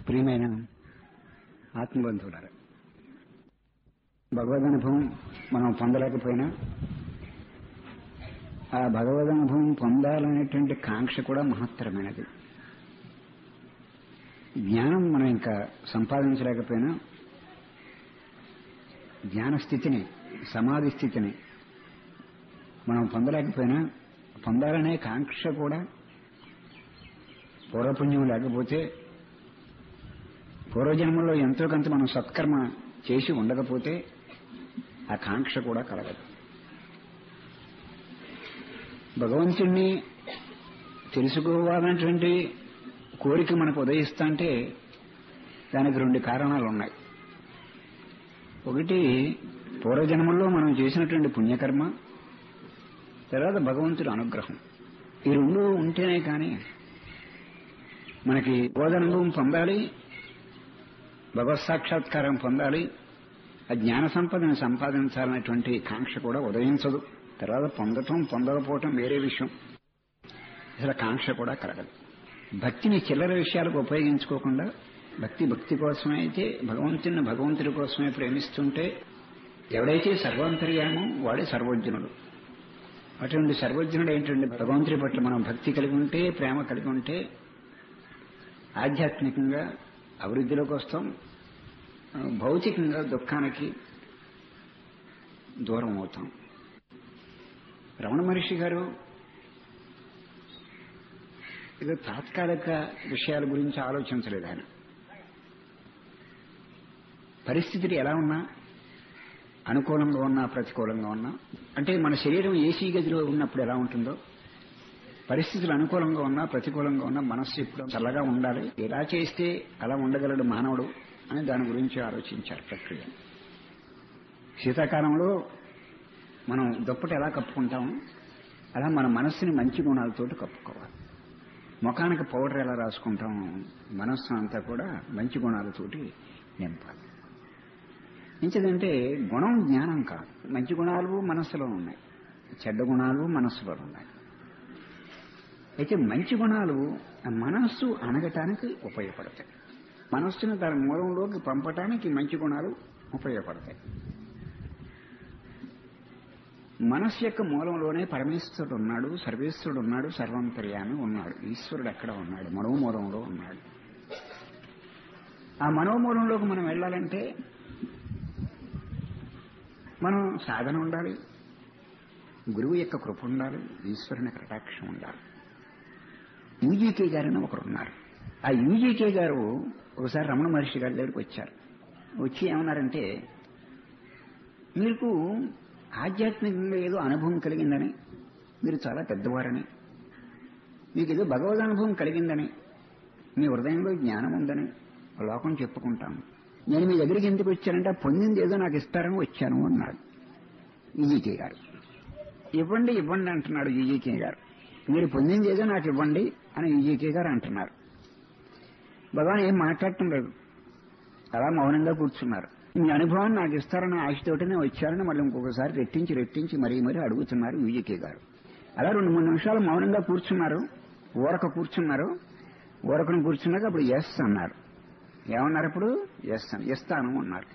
ప్రియమైన ఆత్మబంధువులారా భగవద్ అనుభవం మనం పొందలేకపోయినా ఆ భగవద్ అనుభవం పొందాలనేటువంటి కాంక్ష కూడా మహత్తరమైనది జ్ఞానం మనం ఇంకా సంపాదించలేకపోయినా జ్ఞాన స్థితిని సమాధి స్థితిని మనం పొందలేకపోయినా పొందాలనే కాంక్ష కూడా పూర్వపుణ్యం లేకపోతే పూర్వజన్మలో ఎంతో కొంత మనం సత్కర్మ చేసి ఉండకపోతే ఆ కాంక్ష కూడా కలగదు భగవంతుణ్ణి తెలుసుకోవాలన్నటువంటి కోరిక మనకు ఉదయిస్తుంటే దానికి రెండు కారణాలు ఉన్నాయి ఒకటి పూర్వజన్మల్లో మనం చేసినటువంటి పుణ్యకర్మ తర్వాత భగవంతుడి అనుగ్రహం ఈ రెండు ఉంటేనే కానీ మనకి బోధనుభవం పొందాలి భగవత్ సాక్షాత్కారం పొందాలి ఆ జ్ఞాన సంపదను సంపాదించాలనేటువంటి కాంక్ష కూడా ఉదయించదు తర్వాత పొందటం పొందకపోవటం వేరే విషయం అసలు కాంక్ష కూడా కలగదు భక్తిని చిల్లర విషయాలకు ఉపయోగించుకోకుండా భక్తి భక్తి కోసమే అయితే భగవంతుని భగవంతుడి కోసమే ప్రేమిస్తుంటే ఎవడైతే సర్వాంతర్యామో వాడే సర్వజ్ఞుడు అటువంటి సర్వజ్ఞుడు ఏంటంటే భగవంతుడి పట్ల మనం భక్తి కలిగి ఉంటే ప్రేమ కలిగి ఉంటే ఆధ్యాత్మికంగా అభివృద్ధిలోకి వస్తాం భౌతికంగా దుఃఖానికి దూరం అవుతాం రమణ మహర్షి గారు ఏదో తాత్కాలిక విషయాల గురించి ఆలోచించలేదు ఆయన పరిస్థితులు ఎలా ఉన్నా అనుకూలంగా ఉన్నా ప్రతికూలంగా ఉన్నా అంటే మన శరీరం ఏసీ గదిలో ఉన్నప్పుడు ఎలా ఉంటుందో పరిస్థితులు అనుకూలంగా ఉన్నా ప్రతికూలంగా ఉన్నా మనస్సు ఇప్పుడు చల్లగా ఉండాలి ఎలా చేస్తే అలా ఉండగలడు మానవుడు అని దాని గురించి ఆలోచించారు ప్రక్రియ శీతాకాలంలో మనం దుప్పటి ఎలా కప్పుకుంటామో అలా మన మనస్సుని మంచి గుణాలతోటి కప్పుకోవాలి ముఖానికి పౌడర్ ఎలా రాసుకుంటాం మనస్సు అంతా కూడా మంచి గుణాలతోటి నింపాలి ఇంచదంటే గుణం జ్ఞానం కాదు మంచి గుణాలు మనస్సులో ఉన్నాయి చెడ్డ గుణాలు మనస్సులో ఉన్నాయి అయితే మంచి గుణాలు మనస్సు అనగటానికి ఉపయోగపడతాయి మనస్సును దాని మూలంలోకి పంపటానికి మంచి గుణాలు ఉపయోగపడతాయి మనస్సు యొక్క మూలంలోనే పరమేశ్వరుడు ఉన్నాడు సర్వేశ్వరుడు ఉన్నాడు సర్వంతర్యామి ఉన్నాడు ఈశ్వరుడు ఎక్కడ ఉన్నాడు మనోమూలంలో ఉన్నాడు ఆ మనోమూలంలోకి మనం వెళ్ళాలంటే మనం సాధన ఉండాలి గురువు యొక్క కృప ఉండాలి ఈశ్వరుని కటాక్షం ఉండాలి యూజీకే గారని ఒకరు ఉన్నారు ఆ యూజీకే గారు ఒకసారి రమణ మహర్షి గారి దగ్గరికి వచ్చారు వచ్చి ఏమన్నారంటే మీకు ఆధ్యాత్మికంగా ఏదో అనుభవం కలిగిందని మీరు చాలా పెద్దవారని మీకు ఏదో భగవద్ అనుభవం కలిగిందని మీ హృదయంలో జ్ఞానం ఉందని లోకం చెప్పుకుంటాము నేను మీ దగ్గరికి ఎందుకు వచ్చానంటే పొందింది ఏదో నాకు ఇస్తారని వచ్చాను అన్నాడు ఈజీకే గారు ఇవ్వండి ఇవ్వండి అంటున్నాడు ఈజీకే గారు మీరు పొందింది ఏదో నాకు ఇవ్వండి అని ఈజీకే గారు అంటున్నారు భగవాన్ ఏం మాట్లాడటం లేదు అలా మౌనంగా కూర్చున్నారు మీ అనుభవాన్ని నాకు ఇస్తారన్న ఆశతోటనే వచ్చారని మళ్ళీ ఇంకొకసారి రెట్టించి రెట్టించి మరీ మరీ అడుగుతున్నారు యూజీకే గారు అలా రెండు మూడు నిమిషాలు మౌనంగా కూర్చున్నారు ఊరక కూర్చున్నారు ఊరకను కూర్చున్నాక అప్పుడు ఎస్ అన్నారు ఏమన్నారు అప్పుడు ఎస్ అని ఇస్తాను అన్నారు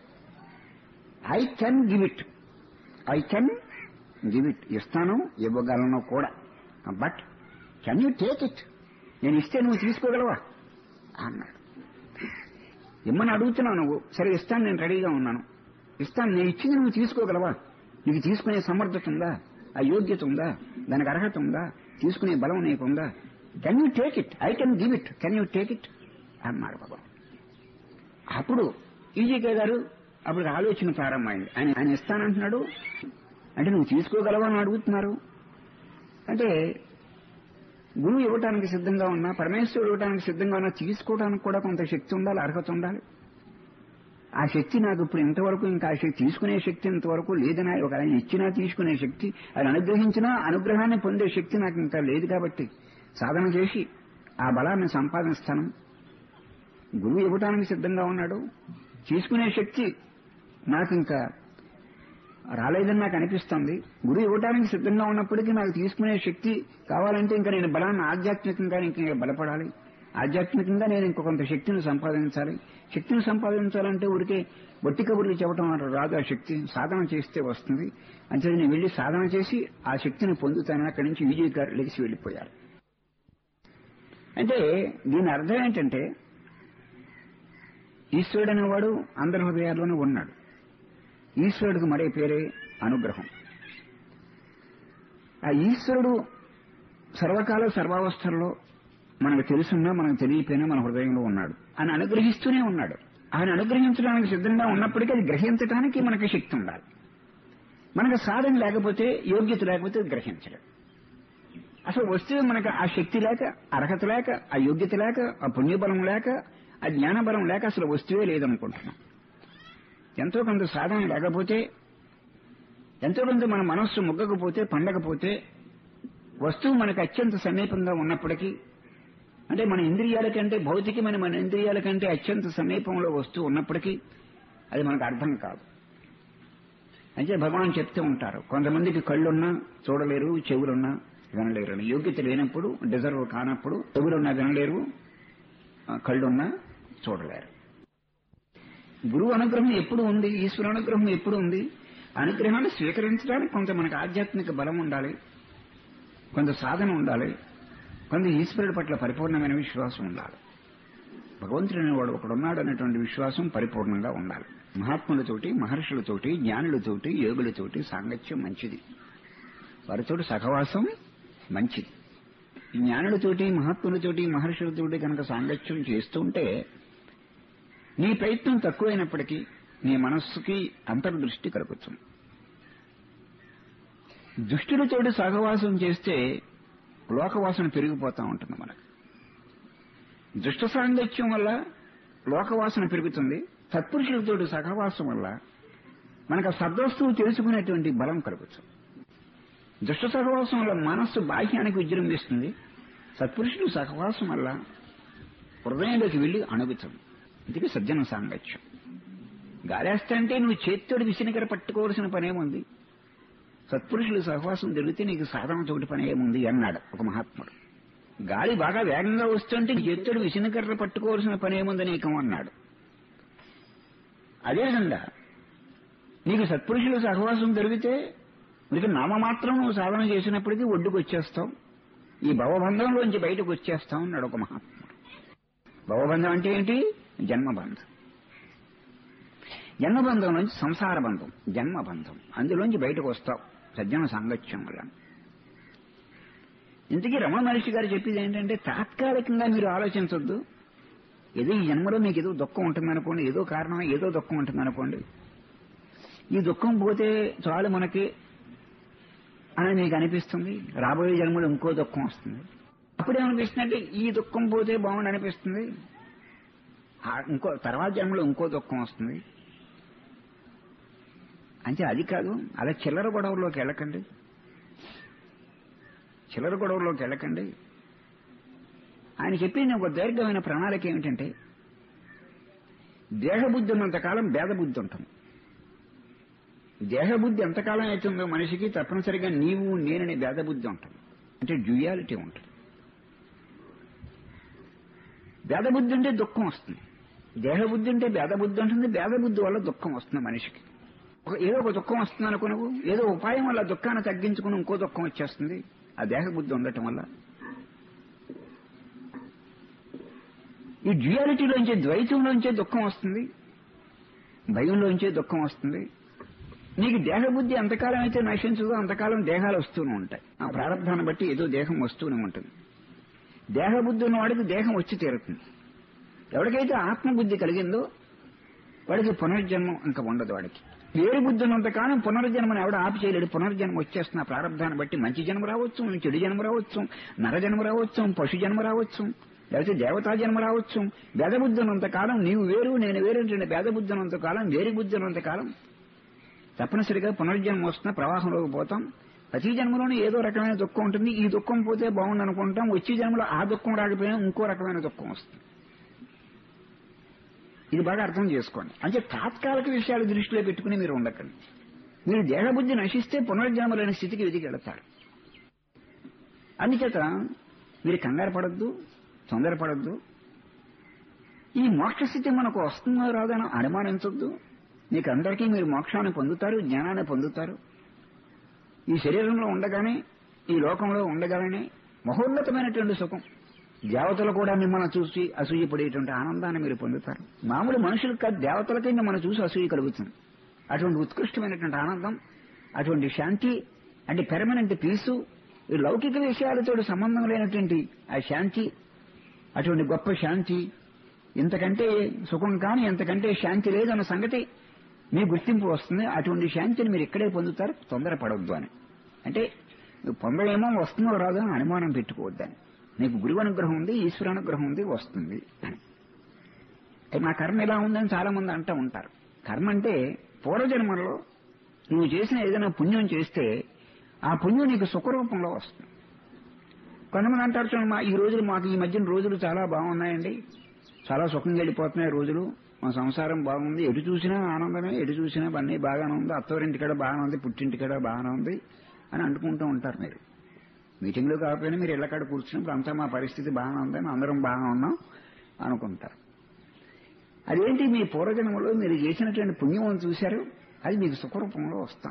I can give it I can give it ఇస్తాను ఇవ్వగలను కూడా but can you take it నేను ఇస్తే నువ్వు తీసుకోగలవా అన్నాడు ఇమ్మని అడుగుతున్నావు నువ్వు సరే ఇస్తాను నేను రెడీగా ఉన్నాను ఇస్తాను నేను ఇచ్చింది నువ్వు తీసుకోగలవా నీకు తీసుకునే సమర్థత ఉందా ఆ యోగ్యత ఉందా దానికి అర్హత ఉందా తీసుకునే బలం నీకుందా can you take it I can give it can you take it అన్నారు బాబా అప్పుడు ఈజీకే గారు అప్పుడు ఆలోచన ప్రారంభమైంది ఆయన ఆయన ఇస్తానంటున్నాడు అంటే నువ్వు తీసుకోగలవా అని అడుగుతున్నారు అంటే గురువు ఇవ్వటానికి సిద్ధంగా ఉన్నా పరమేశ్వరుడు ఇవ్వటానికి సిద్ధంగా ఉన్నా తీసుకోవడానికి కూడా కొంత శక్తి ఉండాలి అర్హత ఉండాలి ఆ శక్తి నాకు ఇప్పుడు ఇంతవరకు ఇంకా ఆ శక్తి తీసుకునే శక్తి ఇంతవరకు లేదని ఒక ఆయన ఇచ్చినా తీసుకునే శక్తి ఆయన అనుగ్రహించినా అనుగ్రహాన్ని పొందే శక్తి నాకు ఇంకా లేదు కాబట్టి సాధన చేసి ఆ బలాన్ని సంపాదిస్తాను గురువు ఇవ్వటానికి సిద్ధంగా ఉన్నాడు తీసుకునే శక్తి నాకు ఇంకా రాలేదని నాకు అనిపిస్తుంది గురువు ఇవ్వడానికి సిద్ధంగా ఉన్నప్పటికీ నాకు తీసుకునే శక్తి కావాలంటే ఇంకా నేను బలాన్ని ఆధ్యాత్మికంగా ఇంకా బలపడాలి ఆధ్యాత్మికంగా నేను ఇంకో కొంత శక్తిని సంపాదించాలి శక్తిని సంపాదించాలంటే ఊరికే బొట్టి కబుర్లు చెప్పడం అలా రాదు ఆ శక్తి సాధన చేస్తే వస్తుంది అంటే నేను వెళ్ళి సాధన చేసి ఆ శక్తిని పొందుతానని అక్కడి నుంచి విజయ్ గారు లేచి వెళ్ళిపోయారు అంటే దీని అర్థం ఏంటంటే ఈశ్వరుడు అనేవాడు అందరి హృదయాల్లోనూ ఉన్నాడు ఈశ్వరుడికి మరే పేరే అనుగ్రహం ఆ ఈశ్వరుడు సర్వకాల సర్వావస్థల్లో మనకు తెలుసున్నా మనకు తెలియపోయినా మన హృదయంలో ఉన్నాడు ఆయన అనుగ్రహిస్తూనే ఉన్నాడు ఆయన అనుగ్రహించడానికి సిద్ధంగా ఉన్నప్పటికీ అది గ్రహించడానికి మనకి శక్తి ఉండాలి మనకు సాధన లేకపోతే యోగ్యత లేకపోతే అది గ్రహించడం అసలు వస్తువు మనకు ఆ శక్తి లేక అర్హత లేక ఆ యోగ్యత లేక ఆ పుణ్యబలం లేక ఆ జ్ఞానబలం లేక అసలు వస్తువే లేదనుకుంటున్నాం ఎంతో కొంత సాధన లేకపోతే ఎంతో కొంత మన మనస్సు ముగ్గకపోతే పండకపోతే వస్తువు మనకు అత్యంత సమీపంగా ఉన్నప్పటికీ అంటే మన ఇంద్రియాల కంటే భౌతికమైన మన ఇంద్రియాల కంటే అత్యంత సమీపంలో వస్తువు ఉన్నప్పటికీ అది మనకు అర్థం కాదు అంటే భగవాన్ చెప్తూ ఉంటారు కొంతమందికి కళ్ళున్నా చూడలేరు చెవులున్నా వినలేరు అని యోగ్యత లేనప్పుడు డిజర్వ్ కానప్పుడు చెవులున్నా వినలేరు ఆ, కళ్ళున్నా చూడలేరు గురువు అనుగ్రహం ఎప్పుడు ఉంది ఈశ్వర అనుగ్రహం ఎప్పుడు ఉంది అనుగ్రహాన్ని స్వీకరించడానికి కొంత మనకు ఆధ్యాత్మిక బలం ఉండాలి కొంత సాధన ఉండాలి కొంత ఈశ్వరుడి పట్ల పరిపూర్ణమైన విశ్వాసం ఉండాలి భగవంతుడు అనేవాడు ఒకడున్నాడు అనేటువంటి విశ్వాసం పరిపూర్ణంగా ఉండాలి మహాత్ములతోటి మహర్షులతోటి జ్ఞానులతోటి యోగులతోటి సాంగత్యం మంచిది వారితోటి సహవాసం మంచిది ఈ జ్ఞానులతోటి మహాత్ములతోటి మహర్షులతోటి కనుక సాంగత్యం చేస్తుంటే నీ ప్రయత్నం తక్కువైనప్పటికీ నీ మనస్సుకి అంతర్దృష్టి కలుగుతుంది దుష్టులతోటి సహవాసం చేస్తే లోకవాసన పెరిగిపోతా ఉంటుంది మనకు దుష్ట సాంగత్యం వల్ల లోకవాసన పెరుగుతుంది సత్పురుషులతోటి సహవాసం వల్ల మనకు ఆ సద్వస్తువు తెలుసుకునేటువంటి బలం కలుగుతుంది దుష్ట సహవాసం వల్ల మనస్సు బాహ్యానికి విజృంభిస్తుంది సత్పురుషులు సహవాసం వల్ల హృదయంలోకి వెళ్లి అణుగుతుంది ఇందుకే సజ్జన సాంగత్యం గాలేస్తంటే నువ్వు చేత్తోడి విసినికర పట్టుకోవాల్సిన పనేముంది సత్పురుషులు సహవాసం జరిగితే నీకు సాధన చోటి పని ఏముంది అన్నాడు ఒక మహాత్ముడు గాలి బాగా వేగంగా వస్తుంటే చేత్తోడు విసినకర్ర పట్టుకోవాల్సిన పని ఏముంది నీకు అన్నాడు అదేవిధంగా నీకు సత్పురుషుల సహవాసం దొరికితే నీకు నామమాత్రం నువ్వు సాధన చేసినప్పటికీ ఒడ్డుకు వచ్చేస్తావు ఈ భవబంధంలోంచి బయటకు వచ్చేస్తావు అన్నాడు ఒక మహాత్ముడు భవబంధం అంటే ఏంటి జన్మబంధం జన్మబంధం నుంచి సంసార బంధం జన్మబంధం అందులోంచి బయటకు వస్తావు సజ్జన సాంగత్యం వల్ల ఇంతకీ రమణ మహర్షి గారు చెప్పేది ఏంటంటే తాత్కాలికంగా మీరు ఆలోచించొద్దు ఏదో ఈ జన్మలో మీకు ఏదో దుఃఖం ఉంటుందనుకోండి ఏదో కారణం ఏదో దుఃఖం ఉంటుందనుకోండి ఈ దుఃఖం పోతే చాలు మనకి అని మీకు అనిపిస్తుంది రాబోయే జన్మలో ఇంకో దుఃఖం వస్తుంది అప్పుడు ఏమనిపిస్తుందంటే ఈ దుఃఖం పోతే బాగుండి అనిపిస్తుంది ఆ ఇంకో తర్వాత జన్మలో ఇంకో దుఃఖం వస్తుంది అంటే అది కాదు అలా చిల్లర గొడవల్లోకి వెళ్ళకండి చిల్లర గొడవల్లోకి వెళ్ళకండి ఆయన చెప్పిన ఒక దీర్ఘమైన ప్రణాళిక ఏమిటంటే దేహబుద్ధి ఉన్నంతకాలం భేదబుద్ధి ఉంటుంది దేహబుద్ధి ఎంతకాలం అవుతుందో మనిషికి తప్పనిసరిగా నీవు నేననే భేదబుద్ధి ఉంటుంది అంటే డ్యూయాలిటీ ఉంటుంది భేదబుద్ధి అంటే దుఃఖం వస్తుంది దేహబుద్ధి అంటే భేదబుద్ధి ఉంటుంది భేదబుద్ధి వల్ల దుఃఖం వస్తుంది మనిషికి ఒక- ఏదో ఒక దుఃఖం వస్తుంది అనుకో నువ్వు ఏదో ఉపాయం వల్ల ఆ దుఃఖాన్ని తగ్గించుకుని ఇంకో దుఃఖం వచ్చేస్తుంది ఆ దేహబుద్ధి ఉండటం వల్ల ఈ డ్యూయాలిటీలోంచే ద్వైతంలోంచే దుఃఖం వస్తుంది భయంలోంచే దుఃఖం వస్తుంది నీకు దేహబుద్ధి ఎంతకాలం అయితే నశించదో అంతకాలం దేహాలు వస్తూనే ఉంటాయి ఆ ప్రారంభాన్ని బట్టి ఏదో దేహం వస్తూనే ఉంటుంది దేహబుద్ధి ఉన్నవాడికి దేహం వచ్చి తీరుతుంది ఎవరికైతే ఆత్మబుద్ధి కలిగిందో వాడికి పునర్జన్మం ఇంకా ఉండదు వాడికి వేరు బుద్ధి ఉన్నంతకాలం పునర్జన్మను ఎవడ ఆపి చేయలేడు పునర్జన్మ వచ్చేస్తున్న ప్రారంభాన్ని బట్టి మంచి జన్మ రావచ్చు చెడు జన్మ రావచ్చు నర జన్మ రావచ్చు పశు జన్మ రావచ్చు లేకపోతే దేవతా జన్మ రావచ్చు భేదబుద్ధి ఉన్నంతకాలం నీవు వేరు నేను వేరు అంటే భేదబుద్ధి ఉన్నంతకాలం వేరు బుద్ధి ఉన్నంతకాలం తప్పనిసరిగా పునర్జన్మ వస్తున్న ప్రవాహంలోకి పోతాం ప్రతి జన్మలోనూ ఏదో రకమైన దుఃఖం ఉంటుంది ఈ దుఃఖం పోతే బాగుంది అనుకుంటాం వచ్చే జన్మలో ఆ దుఃఖం రాకపోయినా ఇంకో రకమైన దుఃఖం వస్తుంది ఇది బాగా అర్థం చేసుకోండి అంటే తాత్కాలిక విషయాలు దృష్టిలో పెట్టుకుని మీరు ఉండకండి మీరు దేహబుద్ధి నశిస్తే పునర్జన్మ లేని స్థితికి వెతికి వెళతారు అందుచేత మీరు కంగారు పడద్దు తొందరపడద్దు ఈ మోక్ష స్థితి మనకు వస్తుందో రాదని అనుమానించొద్దు మీకు అందరికీ మీరు మోక్షాన్ని పొందుతారు జ్ఞానాన్ని పొందుతారు ఈ శరీరంలో ఉండగానే ఈ లోకంలో ఉండగానే మహోన్నతమైనటువంటి సుఖం దేవతలు కూడా మిమ్మల్ని చూసి అసూయపడేటువంటి ఆనందాన్ని మీరు పొందుతారు మామూలు మనుషులకు కాదు దేవతలకే మిమ్మల్ని చూసి అసూయ కలుగుతుంది అటువంటి ఉత్కృష్టమైనటువంటి ఆనందం అటువంటి శాంతి అంటే పెర్మనెంట్ పీసు ఈ లౌకిక విషయాలతో సంబంధం లేనటువంటి ఆ శాంతి అటువంటి గొప్ప శాంతి ఇంతకంటే సుఖం కానీ ఇంతకంటే శాంతి లేదన్న సంగతి మీ గుర్తింపు వస్తుంది అటువంటి శాంతిని మీరు ఇక్కడే పొందుతారు తొందరపడవద్దు అని అంటే నువ్వు పొందలేమో వస్తుందో రాదో అని అనుమానం పెట్టుకోవద్దని నీకు గురువు అనుగ్రహం ఉంది ఈశ్వర అనుగ్రహం ఉంది వస్తుంది అని అయితే నా కర్మ ఎలా ఉందని చాలా మంది అంటూ ఉంటారు కర్మ అంటే పూర్వజన్మలో నువ్వు చేసిన ఏదైనా పుణ్యం చేస్తే ఆ పుణ్యం నీకు సుఖరూపంలో వస్తుంది కొంతమంది అంటారు చూడండి మా ఈ రోజులు మాకు ఈ మధ్యన రోజులు చాలా బాగున్నాయండి చాలా సుఖంగా వెళ్ళిపోతున్నాయి రోజులు మా సంసారం బాగుంది ఎటు చూసినా ఆనందమే ఎటు చూసినా అన్నీ బాగానే ఉంది అత్తవారింటి కాడ బాగానే ఉంది పుట్టింటి కాడ బాగానే ఉంది అని అనుకుంటూ ఉంటారు మీరు మీటింగ్లో కాకపోయినా మీరు ఇళ్ళకాడ కూర్చున్నప్పుడు అంతా మా పరిస్థితి బాగానే ఉందని అందరం బాగానే ఉన్నాం అనుకుంటారు అదేంటి మీ పూర్వజన్మలో మీరు చేసినటువంటి పుణ్యం అని చూశారు అది మీకు సుఖరూపంలో వస్తాం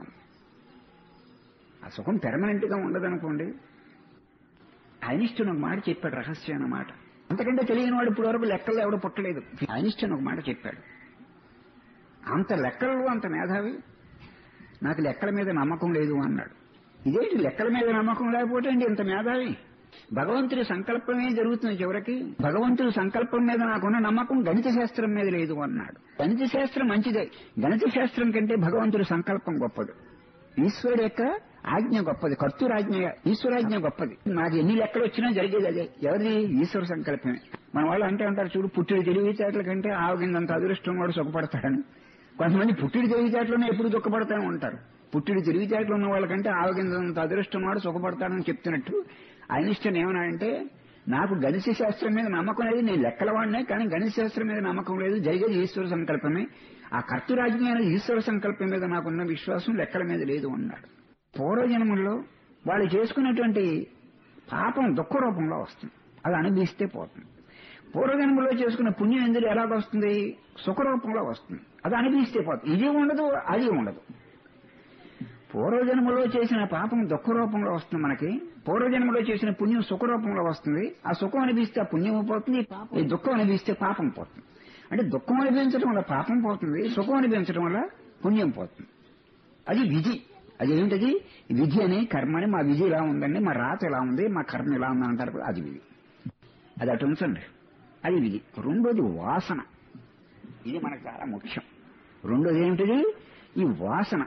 ఆ సుఖం పెర్మనెంట్ గా ఉండదనుకోండి ఐనిస్టన్ ఒక మాట చెప్పాడు రహస్యం అన్నమాట అంతకంటే తెలియని వాడు ఇప్పుడు వరకు లెక్కల్లో ఎవడు పుట్టలేదు ఐనిస్టన్ ఒక మాట చెప్పాడు అంత లెక్కల్లో అంత మేధావి నాకు లెక్కల మీద నమ్మకం లేదు అన్నాడు ఇదేంటి లెక్కల మీద నమ్మకం లేకపోతే అండి ఇంత మేధావి భగవంతుడి సంకల్పమే జరుగుతుంది చివరికి భగవంతుడి సంకల్పం మీద నాకున్న నమ్మకం గణిత శాస్త్రం మీద లేదు అన్నాడు గణిత శాస్త్రం మంచిదే గణిత శాస్త్రం కంటే భగవంతుడి సంకల్పం గొప్పది ఈశ్వరుడు యొక్క ఆజ్ఞ గొప్పది కర్తూరాజ్ఞ ఈశ్వరాజ్ఞ గొప్పది నాకు ఎన్ని లెక్కలు వచ్చినా జరిగేది అదే ఎవరిది ఈశ్వర సంకల్పమే మన వాళ్ళు అంటే అంటారు చూడు పుట్టిడి తెలివితేటల కంటే ఆవగిందంత అదృష్టం వాడు సుఖపడతాడని కొంతమంది పుట్టిడి తెలివితేటలోనే ఎప్పుడు దుఃఖపడతానే ఉంటారు పుట్టిడి తెలివితేటలు ఉన్న వాళ్ళకంటే ఆవగిందంత అదృష్టం వాడు సుఖపడతాడని చెప్తున్నట్టు ఐనిస్టన్ ఏమన్నాడంటే నాకు గణిత శాస్త్రం మీద నమ్మకం లేదు నేను లెక్కల వాడినే కానీ గణిత శాస్త్రం మీద నమ్మకం లేదు జరిగేది ఈశ్వర సంకల్పమే ఆ కర్తరాజ్ఞ అనేది ఈశ్వర సంకల్పం మీద నాకున్న విశ్వాసం లెక్కల మీద లేదు అన్నాడు పూర్వజన్మల్లో వాళ్ళు చేసుకున్నటువంటి పాపం దుఃఖ రూపంలో వస్తుంది అది అనుభవిస్తే పోతుంది పూర్వజన్మలో చేసుకున్న పుణ్యం ఎందుకు ఎలాగొస్తుంది సుఖ రూపంలో వస్తుంది అది అనుభవిస్తే పోతుంది ఇది ఉండదు అది ఉండదు పూర్వజన్మలో చేసిన పాపం దుఃఖ రూపంలో వస్తుంది మనకి పూర్వజన్మలో చేసిన పుణ్యం సుఖ రూపంలో వస్తుంది ఆ సుఖం అనిపిస్తే ఆ పుణ్యం పోతుంది ఈ దుఃఖం అనిపిస్తే పాపం పోతుంది అంటే దుఃఖం అనిపించడం వల్ల పాపం పోతుంది సుఖం అనిపించడం వల్ల పుణ్యం పోతుంది అది విధి అది ఏంటది విధి అని కర్మ అని మా విధి ఇలా ఉందండి మా రాత ఇలా ఉంది మా కర్మ ఇలా ఉందని అంటారు కదా, అది విధి అది అటు ఉంచండి అది విధి రెండోది వాసన ఇది మనకు చాలా ముఖ్యం రెండోది ఏమిటిది ఈ వాసన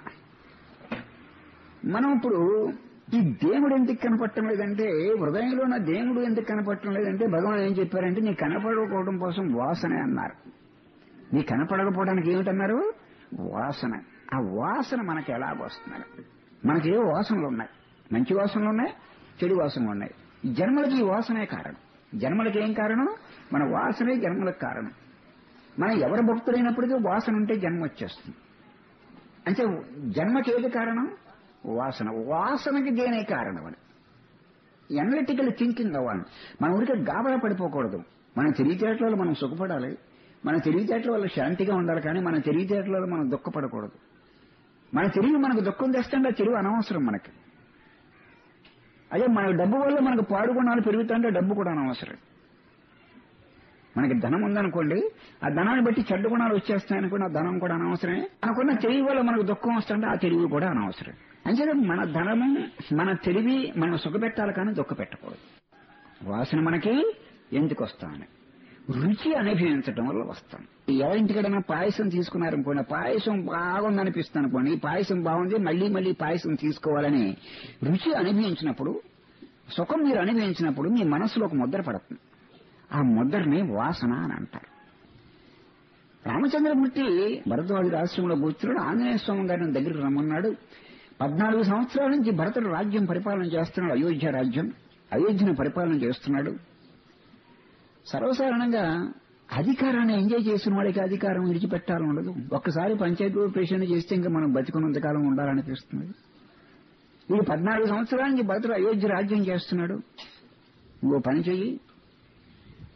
మనం ఇప్పుడు ఈ దేవుడు ఎందుకు కనపడటం లేదంటే హృదయంలో ఉన్న దేవుడు ఎందుకు కనపడటం లేదంటే భగవాన్ ఏం చెప్పారంటే నీ కనపడకపోవడం కోసం వాసనే అన్నారు నీ కనపడకపోవడానికి ఏమిటన్నారు వాసన ఆ వాసన మనకి ఎలా వస్తున్నారు మనకి ఏ వాసనలు ఉన్నాయి మంచి వాసనలు ఉన్నాయి చెడు వాసనలు ఉన్నాయి ఈ జన్మలకి ఈ వాసనే కారణం జన్మలకి ఏం కారణం మన వాసనే జన్మలకు కారణం మనం ఎవరు భక్తులైనప్పటికీ వాసన ఉంటే జన్మ వచ్చేస్తుంది అంటే జన్మకి ఏది కారణం వాసన వాసనకి దేనే కారణం అని ఎనలిటికల్ థింకింగ్ అవ్వాలి మన ఊరికే గాబరా పడిపోకూడదు మన తెలివితేటల వల్ల మనం సుఖపడాలి మన తెలివితేటల వల్ల శాంతిగా ఉండాలి కానీ మన తెలివితేటల వల్ల మనం దుఃఖపడకూడదు మన తెలివి మనకు దుఃఖం తెస్తుంటే తెలివి అనవసరం మనకి అదే మన డబ్బు వల్ల మనకు పాడుగుణాలు పెరుగుతుంటే డబ్బు కూడా అనవసరం మనకి ధనం ఉందనుకోండి ఆ ధనాన్ని బట్టి చెడ్డ గుణాలు వచ్చేస్తాయనుకోండి ఆ ధనం కూడా అనవసరమే మనకున్న తెలివి వల్ల మనకు దుఃఖం వస్తుంటే ఆ తెలివి కూడా అనవసరం అంచేత మన ధనము మన తెలివి మనం సుఖపెట్టాలి కానీ దుఃఖ పెట్టకూడదు వాసన మనకి ఎందుకు వస్తామని రుచి అనుభవించడం వల్ల వస్తాం ఎవరింటికైనా పాయసం తీసుకున్నారనుకోండి పాయసం బాగుంది అనిపిస్తుంది అనుకోండి ఈ పాయసం బాగుంది మళ్ళీ మళ్ళీ పాయసం తీసుకోవాలని రుచి అనుభవించినప్పుడు సుఖం మీరు అనుభవించినప్పుడు మీ మనసులో ఒక ముద్ర పడుతుంది ఆ ముద్రని వాసన అని అంటారు రామచంద్రమూర్తి భరద్వాజుడు ఆశ్రమంలో కూర్చున్నాడు ఆంజనేయ స్వామి గారిని దగ్గరికి రమ్మన్నాడు పద్నాలుగు సంవత్సరాల నుంచి భరతుడు రాజ్యం పరిపాలన చేస్తున్నాడు అయోధ్య రాజ్యం అయోధ్యను పరిపాలన చేస్తున్నాడు సర్వసాధారణంగా అధికారాన్ని ఎంజాయ్ చేసిన వాడికి అధికారం విడిచిపెట్టాలని ఉండదు ఒక్కసారి పంచాయతీ పేషెంట్ చేస్తే ఇంకా మనం బతికున్నంతకాలం ఉండాలనిపిస్తుంది వీడు పద్నాలుగు సంవత్సరాల నుంచి భరతుడు అయోధ్య రాజ్యం చేస్తున్నాడు నువ్వు పని చెయ్యి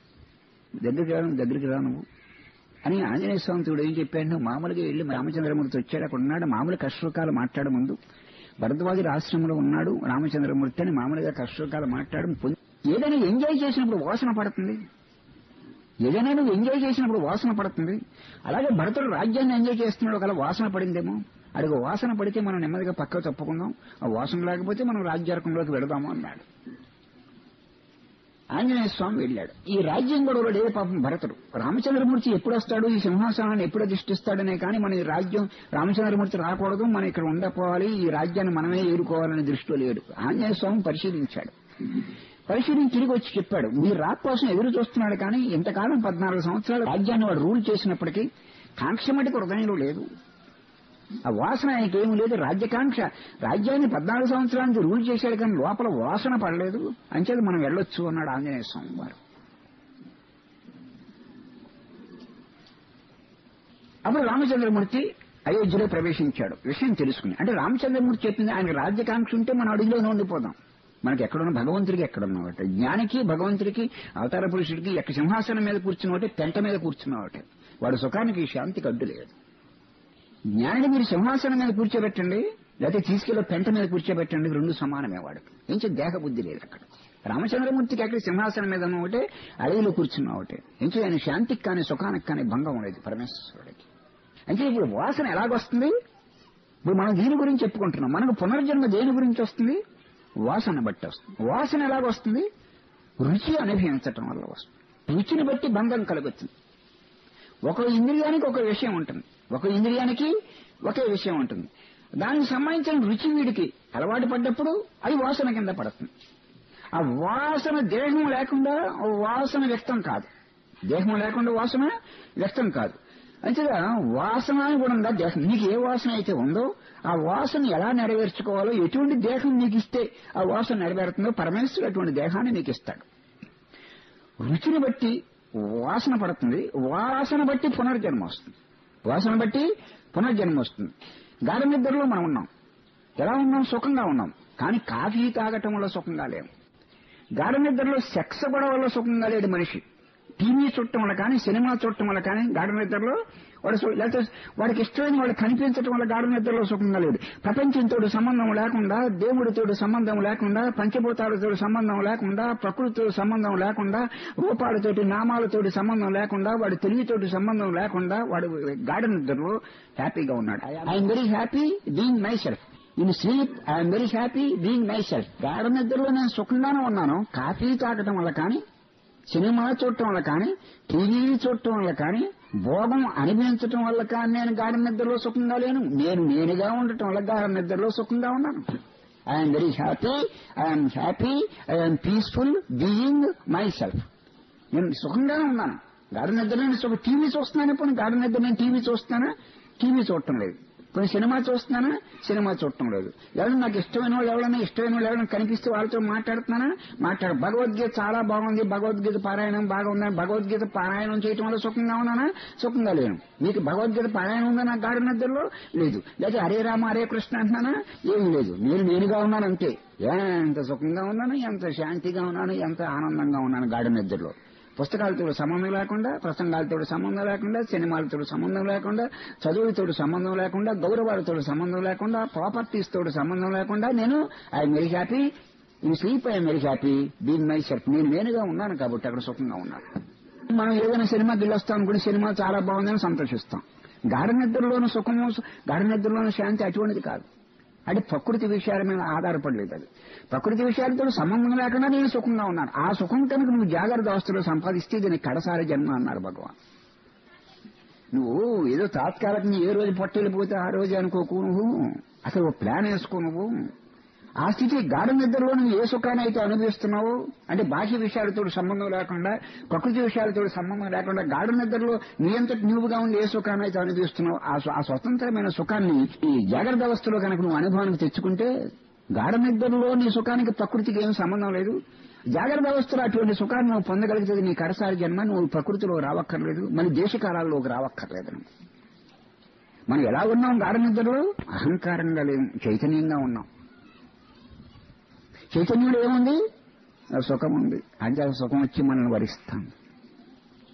దగ్గరికి రా నువ్వు, దగ్గరికి రా నువ్వు అని ఆంజనేయ స్వామితుడు ఏం చెప్పాడు మామూలుగా వెళ్ళి రామచంద్రమూర్తి వచ్చాడు అక్కడ ఉన్నాడు మామూలు కష్టకాలు మాట్లాడ ముందు భరద్వాజుడు ఆశ్రమంలో ఉన్నాడు రామచంద్రమూర్తి అని మామూలుగా కష్టకాలు మాట్లాడడం పొంది- ఏదైనా ఎంజాయ్ చేసినప్పుడు వాసన పడుతుంది ఏదైనా నువ్వు ఎంజాయ్ చేసినప్పుడు వాసన పడుతుంది అలాగే భరతుడు రాజ్యాన్ని ఎంజాయ్ చేస్తున్నాడు ఒకవేళ వాసన పడిందేమో అడుగు వాసన పడితే మనం నెమ్మదిగా పక్కకు తప్పుకుందాం ఆ వాసన లేకపోతే మనం రాజ్యార్కంలోకి వెళదాము అన్నాడు ఆంజనేయ స్వామి వెళ్ళాడు ఈ రాజ్యం గొడవలో ఏ పాపం భరతుడు రామచంద్రమూర్తి ఎప్పుడు వస్తాడు ఈ సింహాసనాన్ని ఎప్పుడు అధిష్ఠిస్తాడనే కానీ మన ఈ రాజ్యం రామచంద్రమూర్తి రాకూడదు మనం ఇక్కడ ఉండపోవాలి ఈ రాజ్యాన్ని మనమే ఏరుకోవాలనే దృష్టిలో లేడు ఆంజనేయ స్వామి పరిశీలించాడు పరిశీలించి తిరిగి వచ్చి చెప్పాడు మీ రాక్ కోసం ఎదురు చూస్తున్నాడు కానీ ఇంతకాలం పద్నాలుగు సంవత్సరాలు రాజ్యాన్ని వాడు రూల్ చేసినప్పటికీ కాంక్ష మటుకు హృదయంలో లేదు ఆ వాసన ఆయనకి ఏమీ లేదు రాజ్యకాంక్ష రాజ్యాన్ని పద్నాలుగు సంవత్సరాల నుంచి రూల్ చేశాడు కానీ లోపల వాసన పడలేదు అంచేది మనం వెళ్ళొచ్చు అన్నాడు ఆంజనేయ స్వామి వారు అప్పుడు రామచంద్రమూర్తి అయోధ్యలో ప్రవేశించాడు విషయం తెలుసుకుని అంటే రామచంద్రమూర్తి చెప్పింది ఆయన రాజ్యకాంక్ష ఉంటే మన అడుగులోనే ఉండిపోదాం మనకి ఎక్కడున్న భగవంతుడికి ఎక్కడున్నావట జ్ఞానికి భగవంతుడికి అవతార పురుషుడికి ఎక్క సింహాసనం మీద కూర్చున్నవాటే పెంట మీద కూర్చున్నవాటే వాడు సుఖానికి శాంతికి అడ్డు లేదు జ్ఞానిని మీరు సింహాసనం మీద కూర్చోబెట్టండి లేకపోతే తీసుకెళ్ళి పెంట మీద కూర్చోబెట్టండి రెండు సమానమే వాడికి ఇంచే దేహ బుద్ధి లేదు అక్కడ రామచంద్రమూర్తికి అక్కడ సింహాసనం మీద ఉన్న ఒకటే అడవిలో కూర్చున్న ఒకటే ఇంచే ఆయన శాంతికి కానీ సుఖానికి కానీ భంగం లేదు పరమేశ్వరుడికి అంటే ఇప్పుడు వాసన ఎలాగొస్తుంది ఇప్పుడు మనం దీని గురించి చెప్పుకుంటున్నాం మనకు పునర్జన్మ దేని గురించి వస్తుంది వాసన బట్టి వస్తుంది వాసన ఎలాగొస్తుంది రుచి అనుభవించటం వల్ల వస్తుంది రుచిని బట్టి బంధం కలుగుతుంది ఒక ఇంద్రియానికి ఒక విషయం ఉంటుంది ఒక ఇంద్రియానికి ఒకే విషయం ఉంటుంది దానికి సంబంధించిన రుచి వీడికి అలవాటు పడ్డప్పుడు అది వాసన కింద పడుతుంది ఆ వాసన దేహం లేకుండా ఆ వాసన వ్యక్తం కాదు దేహం లేకుండా వాసన వ్యక్తం కాదు అంతేగా వాసన అని కూడా ఉందా దేహం నీకు ఏ వాసన అయితే ఉందో ఆ వాసన ఎలా నెరవేర్చుకోవాలో ఎటువంటి దేహం నీకు ఇస్తే ఆ వాసన నెరవేరుతుందో పరమేశ్వరుడు అటువంటి దేహాన్ని నీకు ఇస్తాడు రుచిని బట్టి వాసన పడుతుంది వాసన బట్టి పునర్జన్మ వస్తుంది వాసన బట్టి పునర్జన్మ వస్తుంది గాఢ నిద్రలో మనం ఉన్నాం ఎలా ఉన్నాం సుఖంగా ఉన్నాం కానీ కాఫీ తాగటం వల్ల సుఖంగా లేము గాఢ నిద్రలో సెక్స్ కూడా వల్ల సుఖంగా లేడు మనిషి టీవీ చూడటం వల్ల కానీ సినిమా చూడటం వల్ల కానీ గాఢ నిద్రలో వాడు సు- లేకపోతే వాడికి ఇష్టమైన వాడు కనిపించడం వల్ల గాఢ నిద్రలో సుఖంగా లేడు ప్రపంచంతో సంబంధం లేకుండా దేవుడితో సంబంధం లేకుండా పంచభూతాలతో సంబంధం లేకుండా ప్రకృతితో సంబంధం లేకుండా రూపాలతోటి నామాలతోటి సంబంధం లేకుండా వాడి తెలివితోటి సంబంధం లేకుండా వాడు గాఢ నిద్రలో హ్యాపీగా ఉన్నాడు I'm very happy being myself in sleep I'm very happy being myself గాఢ నిద్రలో నేను సుఖంగానే ఉన్నాను కాఫీ తాగటం వల్ల కానీ సినిమా చూడటం వల్ల కానీ టీవీ చూడటం వల్ల కానీ భోగం అనుభవించటం వల్ల కానీ నేను గాఢ నిద్రలో సుఖంగా లేను నేను నేనుగా ఉండటం వల్ల గాఢ నిద్రలో సుఖంగా ఉన్నాను I'm very happy I'm happy I'm peaceful being myself నేను సుఖంగానే ఉన్నాను గాఢ నిద్ర నేను సుఖ టీవీ చూస్తున్నాను ఇప్పుడు గాఢ నిద్ర నేను టీవీ చూస్తున్నానా టీవీ చూడటం లేదు ఇప్పుడు సినిమా చూస్తున్నానా సినిమా చూడటం లేదు ఎవరైనా నాకు ఇష్టమైన వాళ్ళు ఎవరైనా ఇష్టమైన వాళ్ళు ఎవరైనా కనిపిస్తే వాళ్ళతో మాట్లాడుతున్నానా మాట్లాడు భగవద్గీత చాలా బాగుంది భగవద్గీత పారాయణం బాగా ఉందని భగవద్గీత పారాయణం చేయటం వల్ల సుఖంగా ఉన్నానా సుఖంగా లేను మీకు భగవద్గీత పారాయణం ఉందా నా గాఢ నిద్రలో లేదు లేదా హరే రామ హరే కృష్ణ అంటున్నానా ఏం లేదు నేను నేనుగా ఉన్నాను అంతే ఎంత సుఖంగా ఉన్నాను ఎంత శాంతిగా ఉన్నాను ఎంత ఆనందంగా ఉన్నాను గాఢ నిద్రలో పుస్తకాలతో సంబంధం లేకుండా ప్రసంగాలతో సంబంధం లేకుండా సినిమాలతో సంబంధం లేకుండా చదువులతో సంబంధం లేకుండా గౌరవాలతో సంబంధం లేకుండా ప్రాపర్టీస్ తోటి సంబంధం లేకుండా నేను I'm very happy in sleep I'm very happy been myself నేను నేనుగా ఉన్నాను కాబట్టి అక్కడ సుఖంగా ఉన్నాను మనం ఏదైనా సినిమాకి వెళ్ళొస్తాం అనుకుని సినిమా చాలా బాగుందని సంతోషిస్తాం గాఢ నిద్రలోని సుఖము గాఢ నిద్రలోని శాంతి అటువంటిది కాదు అంటే ప్రకృతి విషయాల మీద ఆధారపడలేదు అది ప్రకృతి విషయాలతో సంబంధం లేకుండా నేను సుఖంగా ఉన్నాను ఆ సుఖం కనుక నువ్వు జాగ్రత్త అవస్థలో సంపాదిస్తే దీని కడసారి జన్మ అన్నారు భగవాన్ నువ్వు ఏదో తాత్కాలికంగా ఏ రోజు పట్టెళ్ళిపోతే ఆ రోజు అనుకోకు నువ్వు అసలు ఓ ప్లాన్ వేసుకో నువ్వు ఆ స్థితి గాఢ నిద్రలో నువ్వు ఏ సుఖాన్ని అయితే అనుభవిస్తున్నావు అంటే బాహ్య విషయాలతో సంబంధం లేకుండా ప్రకృతి విషయాలతో సంబంధం లేకుండా గాఢ నిద్రలో నీ అంతటి నువ్వుగా ఉండి ఏ సుఖాన్ని అయితే అనుభవిస్తున్నావు ఆ స్వ- ఆ స్వతంత్రమైన సుఖాన్ని ఈ జాగ్రత్త అవస్థలో కనుక నువ్వు అనుభవానికి తెచ్చుకుంటే గాఢ నిద్రలో నీ సుఖానికి ప్రకృతికి ఏం సంబంధం లేదు జాగ్రత్త అవస్థలో అటువంటి సుఖాన్ని నువ్వు పొందగలిగితే నీ కడసారి జన్మ నువ్వు ప్రకృతిలో రావక్కర్లేదు మన దేశకాలాల్లోకి రావక్కర్లేదు నువ్వు. మనం ఎలా ఉన్నాం గాఢ నిద్రలో అహంకారంగా లేము చైతన్యంగా ఉన్నాం చైతన్యంలో ఏముంది ఆ సుఖం ఉంది అంటే ఆ సుఖం వచ్చి మనల్ని వరిస్తాం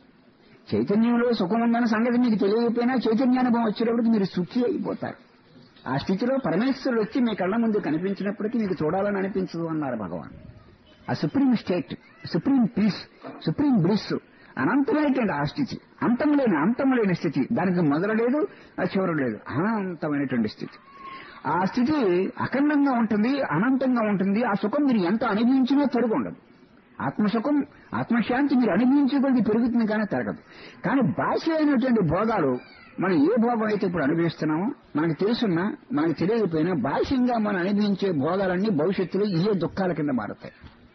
చైతన్యంలో సుఖం ఉందన్న సంగతి మీకు తెలియకపోయినా చైతన్యానుభవం వచ్చేటప్పటికి మీరు సుఖి అయిపోతారు ఆ స్థితిలో పరమేశ్వరుడు వచ్చి మీ కళ్ళ ముందు కనిపించినప్పటికీ మీకు చూడాలని అనిపించదు అన్నారు భగవాన్ ఆ supreme state supreme peace supreme bliss అనంతమైనటువంటి ఆ స్థితి అంతం లేని అంతం లేని స్థితి దానికి మొదలు లేదు ఆ చివరి లేదు అనంతమైనటువంటి స్థితి ఆ స్థితి అఖండంగా ఉంటుంది అనంతంగా ఉంటుంది ఆ సుఖం మీరు ఎంత అనుభవించినా తరుగు ఉండదు ఆత్మసుఖం ఆత్మశాంతి మీరు అనుభవించగలిగి పెరుగుతుంది కానీ తరగదు కానీ బాహ్య అయినటువంటి భోగాలు మనం ఏ భోగం అయితే ఇప్పుడు అనుభవిస్తున్నామో మనకు తెలుసున్నా మనకు తెలియకపోయినా బాహ్యంగా మనం అనుభవించే భోగాలన్నీ భవిష్యత్తులో ఇవే దుఃఖాల కింద మారుతాయి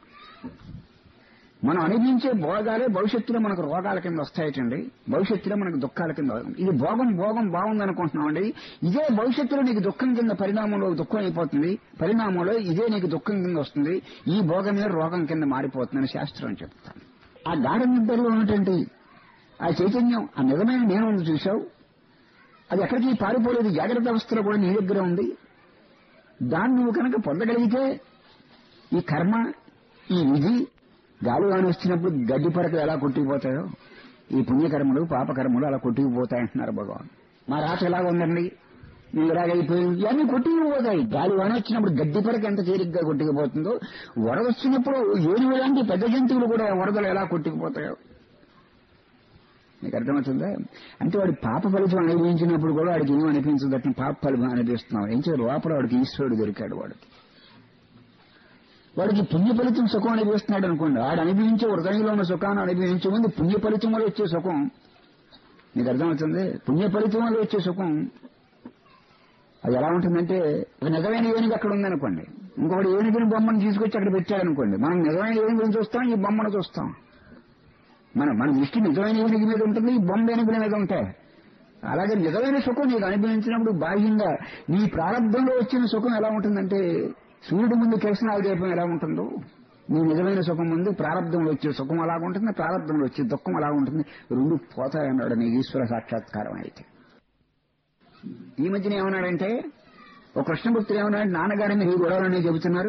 మనం అనుభవించే భోగాలే భవిష్యత్తులో మనకు రోగాల కింద వస్తాయటండి భవిష్యత్తులో మనకు దుఃఖాల కింద ఇది భోగం భోగం బాగుంది అనుకుంటున్నామండి ఇదే భవిష్యత్తులో నీకు దుఃఖం కింద పరిణామంలో దుఃఖం అయిపోతుంది పరిణామంలో ఇదే నీకు దుఃఖం కింద వస్తుంది ఈ భోగమే రోగం కింద మారిపోతుందని శాస్త్రం చెప్తాను ఆ గాఢ నిద్రలో ఉన్నటువంటి ఆ చైతన్యం ఆ నిజమైన నేను ఉంది చూశావు అది ఎక్కడికి పారిపోలేదు జాగ్రత్త అవస్థలో కూడా నీ దగ్గర ఉంది దాన్ని నువ్వు కనుక పొందగలిగితే ఈ కర్మ ఈ విధి గాలి వాన వచ్చినప్పుడు గడ్డి పరకలు ఎలా కొట్టుకుపోతాయో ఈ పుణ్యకర్మలు పాపకర్మలు అలా కొట్టుకుపోతాయంటున్నారు భగవాన్ మా రాత ఎలా ఉందండి నువ్వు ఇలాగైపోయింది ఇవన్నీ కొట్టుకుపోతాయి గాలి వాన వచ్చినప్పుడు గడ్డి పరక ఎంత తేలిగ్గా కొట్టుకుపోతుందో వరద వచ్చినప్పుడు ఏనుగు లాంటి పెద్ద జంతువులు కూడా వరదలు ఎలా కొట్టుకుపోతాయో మీకు అర్థమవుతుందా అంటే వాడి పాప ఫలితం అనుభవించినప్పుడు కూడా వాడికి ఏం అనిపించదు అట్లా పాప ఫలితం అనిపిస్తున్నాం ఏం చేయాలి లోపల వాడికి ఈశ్వరుడు దొరికాడు వాడికి వాడికి పుణ్య ఫలితం సుఖం అనిపిస్తున్నాడు అనుకోండి వాడు అనుభవించే హృదయంలో ఉన్న సుఖాన్ని అనుభవించే ముందు పుణ్య ఫలితం వల్ల వచ్చే సుఖం మీకు అర్థమవుతుంది పుణ్య ఫలితం వల్ల వచ్చే సుఖం అది ఎలా ఉంటుందంటే ఒక నిజమైన ఏనుగు అక్కడ ఉందనుకోండి ఇంకొకటి ఏనుగుని బొమ్మను తీసుకొచ్చి అక్కడ పెట్టాడనుకోండి మనం నిజమైన ఏనుగుని చూస్తాం ఈ బొమ్మను చూస్తాం మన మన దృష్టి నిజమైన ఏనుగు మీద ఉంటుంది ఈ బొమ్మ ఏనుగుల మీద ఉంటాయి అలాగే నిజమైన సుఖం నీకు అనుభవించినప్పుడు బాహ్యంగా నీ ప్రారంభంలో వచ్చిన సుఖం ఎలా ఉంటుందంటే సూర్యుడి ముందు కిరసనాలు దీపం ఎలా ఉంటుందో నీ నిజమైన సుఖం ముందు ప్రారంభంలో వచ్చే సుఖం అలాగ ఉంటుంది ప్రారంభంలో వచ్చే దుఃఖం అలా ఉంటుంది రెండు పోతాయన్నాడు నీ ఈశ్వర సాక్షాత్కారం అయితే ఈ మధ్యన ఏమన్నాడంటే ఒక కృష్ణ భక్తులు ఏమన్నాడు నాన్నగారు మీరు ఈ గొడవలనే చెబుతున్నారు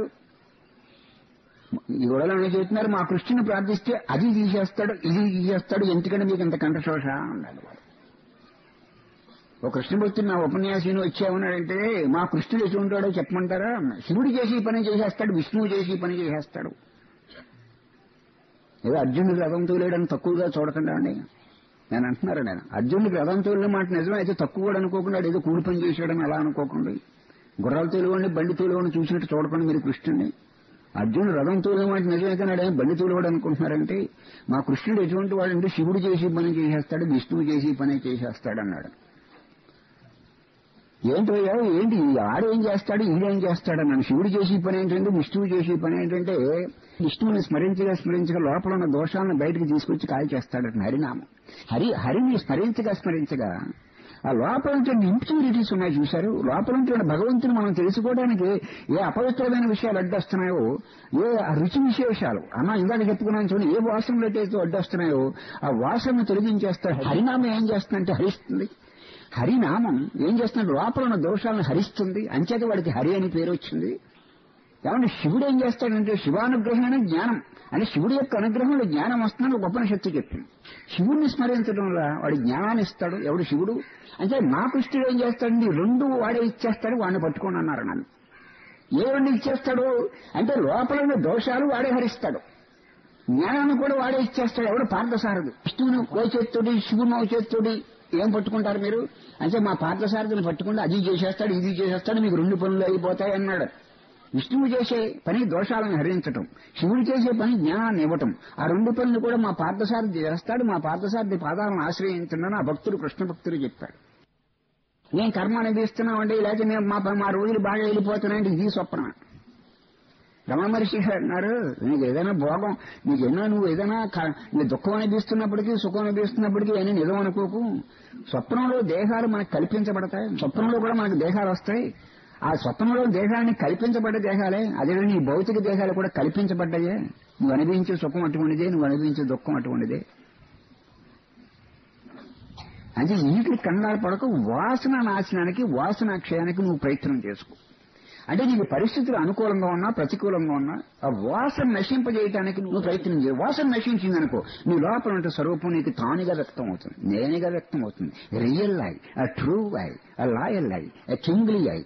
ఈ గొడవలనే చెబుతున్నారు మా కృష్ణుని ప్రార్థిస్తే అది తీసేస్తాడు ఇది తీసేస్తాడు ఎందుకంటే మీకు ఇంత కంఠశోష అన్నాడు వాడు ఒక కృష్ణ భక్తుడు నా ఉపన్యాసం వచ్చేమన్నాడంటే మా కృష్ణుడు ఎటు ఉంటాడో చెప్పమంటారా శివుడు చేసి ఈ పని చేసేస్తాడు విష్ణువు చేసి ఈ పని చేసేస్తాడు ఏదో అర్జునుడికి రథం తోలేడని తక్కువగా చూడకుండా అండి నేను అంటున్నారు నేను అర్జునుడికి రథం తోలిన మాట నిజమే అయితే తక్కువ కూడా అనుకోకుండా ఏదో కూలి పని చేశాడని అలా అనుకోకుండా గుర్రాలు తోలివ్వండి బండి తోలివ్వండి చూసినట్టు చూడకుండా మీరు కృష్ణుడిని అర్జునుడు రథం తోలిన మాట నిజమైతే నాడు బండి తోలివాడు అనుకుంటున్నారంటే మా కృష్ణుడు ఎటువంటి వాడంటే శివుడు చేసి పని చేసేస్తాడు విష్ణువు చేసి పని చేసేస్తాడు అన్నాడు ఏంటయ్యా ఏంటి ఆడేం చేస్తాడు ఈడేం చేస్తాడు అన్నాను శివుడు చేసే పని ఏంటంటే విష్ణువు చేసే పని ఏంటంటే విష్ణువుని స్మరించగా స్మరించగా లోపల ఉన్న దోషాలను బయటకు తీసుకొచ్చి కాయ చేస్తాడట హరినామం హరి హరిని స్మరించగా స్మరించగా ఆ లోపల ఉంటున్న ఇంప్యూరిటీస్ ఉన్నాయి చూశారు లోపల ఉంటున్న భగవంతుని మనం తెలుసుకోవడానికి ఏ అపవిత్రమైన విషయాలు అడ్డొస్తున్నాయో ఏ రుచి విశేషాలు అన్న ఇందాక చెప్పుకున్నాను చూడండి ఏ వాసనలు అయితే అడ్డొస్తున్నాయో ఆ వాసనను తొలగించేస్తాడు హరినామం ఏం చేస్తుందంటే హరిస్తుంది హరినామం ఏం చేస్తున్నాడు లోపల ఉన్న దోషాలను హరిస్తుంది అంచేత వాడికి హరి అని పేరు వచ్చింది ఏమంటే శివుడు ఏం చేస్తాడంటే శివానుగ్రహమైన జ్ఞానం అంటే శివుడి యొక్క అనుగ్రహంలో జ్ఞానం వస్తుందని ఒక ఉపనిషత్తు చెప్పింది శివుడిని స్మరించడం వల్ల వాడి జ్ఞానాన్ని ఇస్తాడు ఎవడు శివుడు అంటే నా కృష్ణుడు ఏం చేస్తాడండి రెండు వాడే ఇచ్చేస్తాడు వాడిని పట్టుకోండి అన్నారు నన్ను ఏ రెండు ఇచ్చేస్తాడు అంటే లోపల ఉన్న దోషాలు వాడే హరిస్తాడు జ్ఞానాన్ని కూడా వాడే ఇచ్చేస్తాడు ఎవడు పార్థసారథి విష్ణువుని ఓ చేత్తోడి శివుని ఓ చేత్తోడి ఏం పట్టుకుంటారు మీరు అంటే మా పార్థసారథిని పట్టుకుంటే అది చేసేస్తాడు ఇది చేసేస్తాడు మీకు రెండు పనులు అయిపోతాయి అన్నాడు విష్ణువు చేసే పని దోషాలను హరించటం శివుడు చేసే పని జ్ఞానాన్ని ఇవ్వటం ఆ రెండు పనులు కూడా మా పార్థసారథి చేస్తాడు మా పార్థసారథి పాదాలను ఆశ్రయించున్నాను ఆ భక్తుడు కృష్ణ భక్తుడు చెప్పాడు నేను కర్మ అనుభవిస్తున్నామండి లేకపోతే మేము మా మా రోజులు బాగా వెళ్ళిపోతున్నాయంటే ఇది స్వప్న రమణ మహర్షి అన్నారు నీకు ఏదైనా భోగం నీకు ఏదైనా నువ్వు ఏదైనా నీ దుఃఖం అనిపిస్తున్నప్పటికీ సుఖం అనిపిస్తున్నప్పటికీ అని నిజం అనుకోకు స్వప్నంలో దేహాలు మనకు కల్పించబడతాయి స్వప్నంలో కూడా మనకు దేహాలు వస్తాయి ఆ స్వప్నంలో దేహాన్ని కల్పించబడ్డ దేహాలే అదే నీ భౌతిక దేహాలు కూడా కల్పించబడ్డాయే నువ్వు అనుభవించే సుఖం అటువంటిదే నువ్వు అనుభవించే దుఃఖం అటువంటిదే అంటే వీటికి కంగారు పడక వాసన నాశనానికి వాసన క్షయానికి నువ్వు ప్రయత్నం చేసుకో అంటే నీకు పరిస్థితులు అనుకూలంగా ఉన్నా ప్రతికూలంగా ఉన్నా ఆ వాసన నశింపజేయటానికి నువ్వు ప్రయత్నం చేయ వాసన నశించింది అనుకో నీ లోపల ఉంటే స్వరూపం నీకు తానుగా వ్యక్తం అవుతుంది నేనేగా వ్యక్తం అవుతుంది రియల్ ఐ ఆ ట్రూ ఐ ఆ లాయల్ ఐ ఆ కింగ్లీ ఐ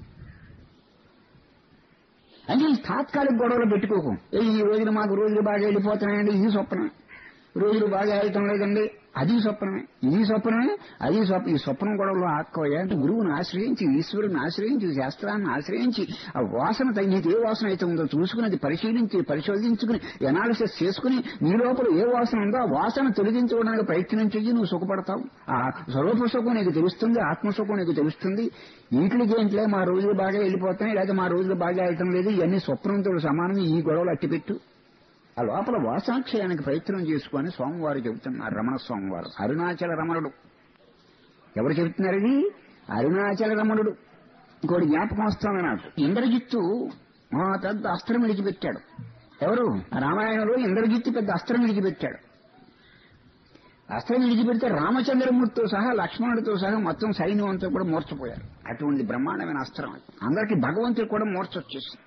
అంటే ఈ తాత్కాలిక గొడవలు పెట్టుకోకు ఏ ఈ రోజులు మాకు రోజులు బాగా వెళ్ళిపోతున్నాయండి ఇది స్వప్నం రోజులు బాగా వెళ్తాం లేదండి అది స్వప్నమే ఇది స్వప్నమే అది స్వప్న ఈ స్వప్నం గొడవలో ఆక్కోయా అంటే గురువుని ఆశ్రయించి ఈశ్వరుని ఆశ్రయించి శాస్త్రాన్ని ఆశ్రయించి ఆ వాసన తగి నీకు ఏ వాసన అయితే ఉందో చూసుకుని అది పరిశీలించి పరిశోధించుకుని ఎనాలిసిస్ చేసుకుని నీ లోపల ఏ వాసన ఉందో ఆ వాసన తొలగించుకోవడానికి ప్రయత్నం చెయ్యి నువ్వు సుఖపడతావు ఆ స్వరూప సుఖం నీకు తెలుస్తుంది ఆత్మసుఖం నీకు తెలుస్తుంది వీటికి ఏంట్లే మా రోజులు బాగా వెళ్ళిపోతాయి లేదా మా రోజులు బాగా వెళ్ళటం లేదు ఇవన్నీ స్వప్నంతో సమానం ఈ గొడవలు అట్టిపెట్టు ఆ లోపల వాసాక్షయానికి ప్రయత్నం చేసుకొని స్వామివారు చెబుతున్నారు రమణ స్వామివారు అరుణాచల రమణుడు ఎవరు చెబుతున్నారు ఇది అరుణాచల రమణుడు ఇంకోటి జ్ఞాపకం వస్తుంది నాకు ఇంద్రజిత్తు ఆ పెద్ద అస్త్రం విడిచిపెట్టాడు ఎవరు రామాయణంలో ఇంద్రజిత్తు పెద్ద అస్త్రం విడిచిపెట్టాడు అస్త్రం విడిచిపెడితే రామచంద్రమూర్తితో సహా లక్ష్మణుడితో సహా మొత్తం సైన్యం అంతా కూడా మూర్చపోయారు అటువంటి బ్రహ్మాండమైన అస్త్రం అది అందరికీ భగవంతుడు కూడా మూర్చ వచ్చేసింది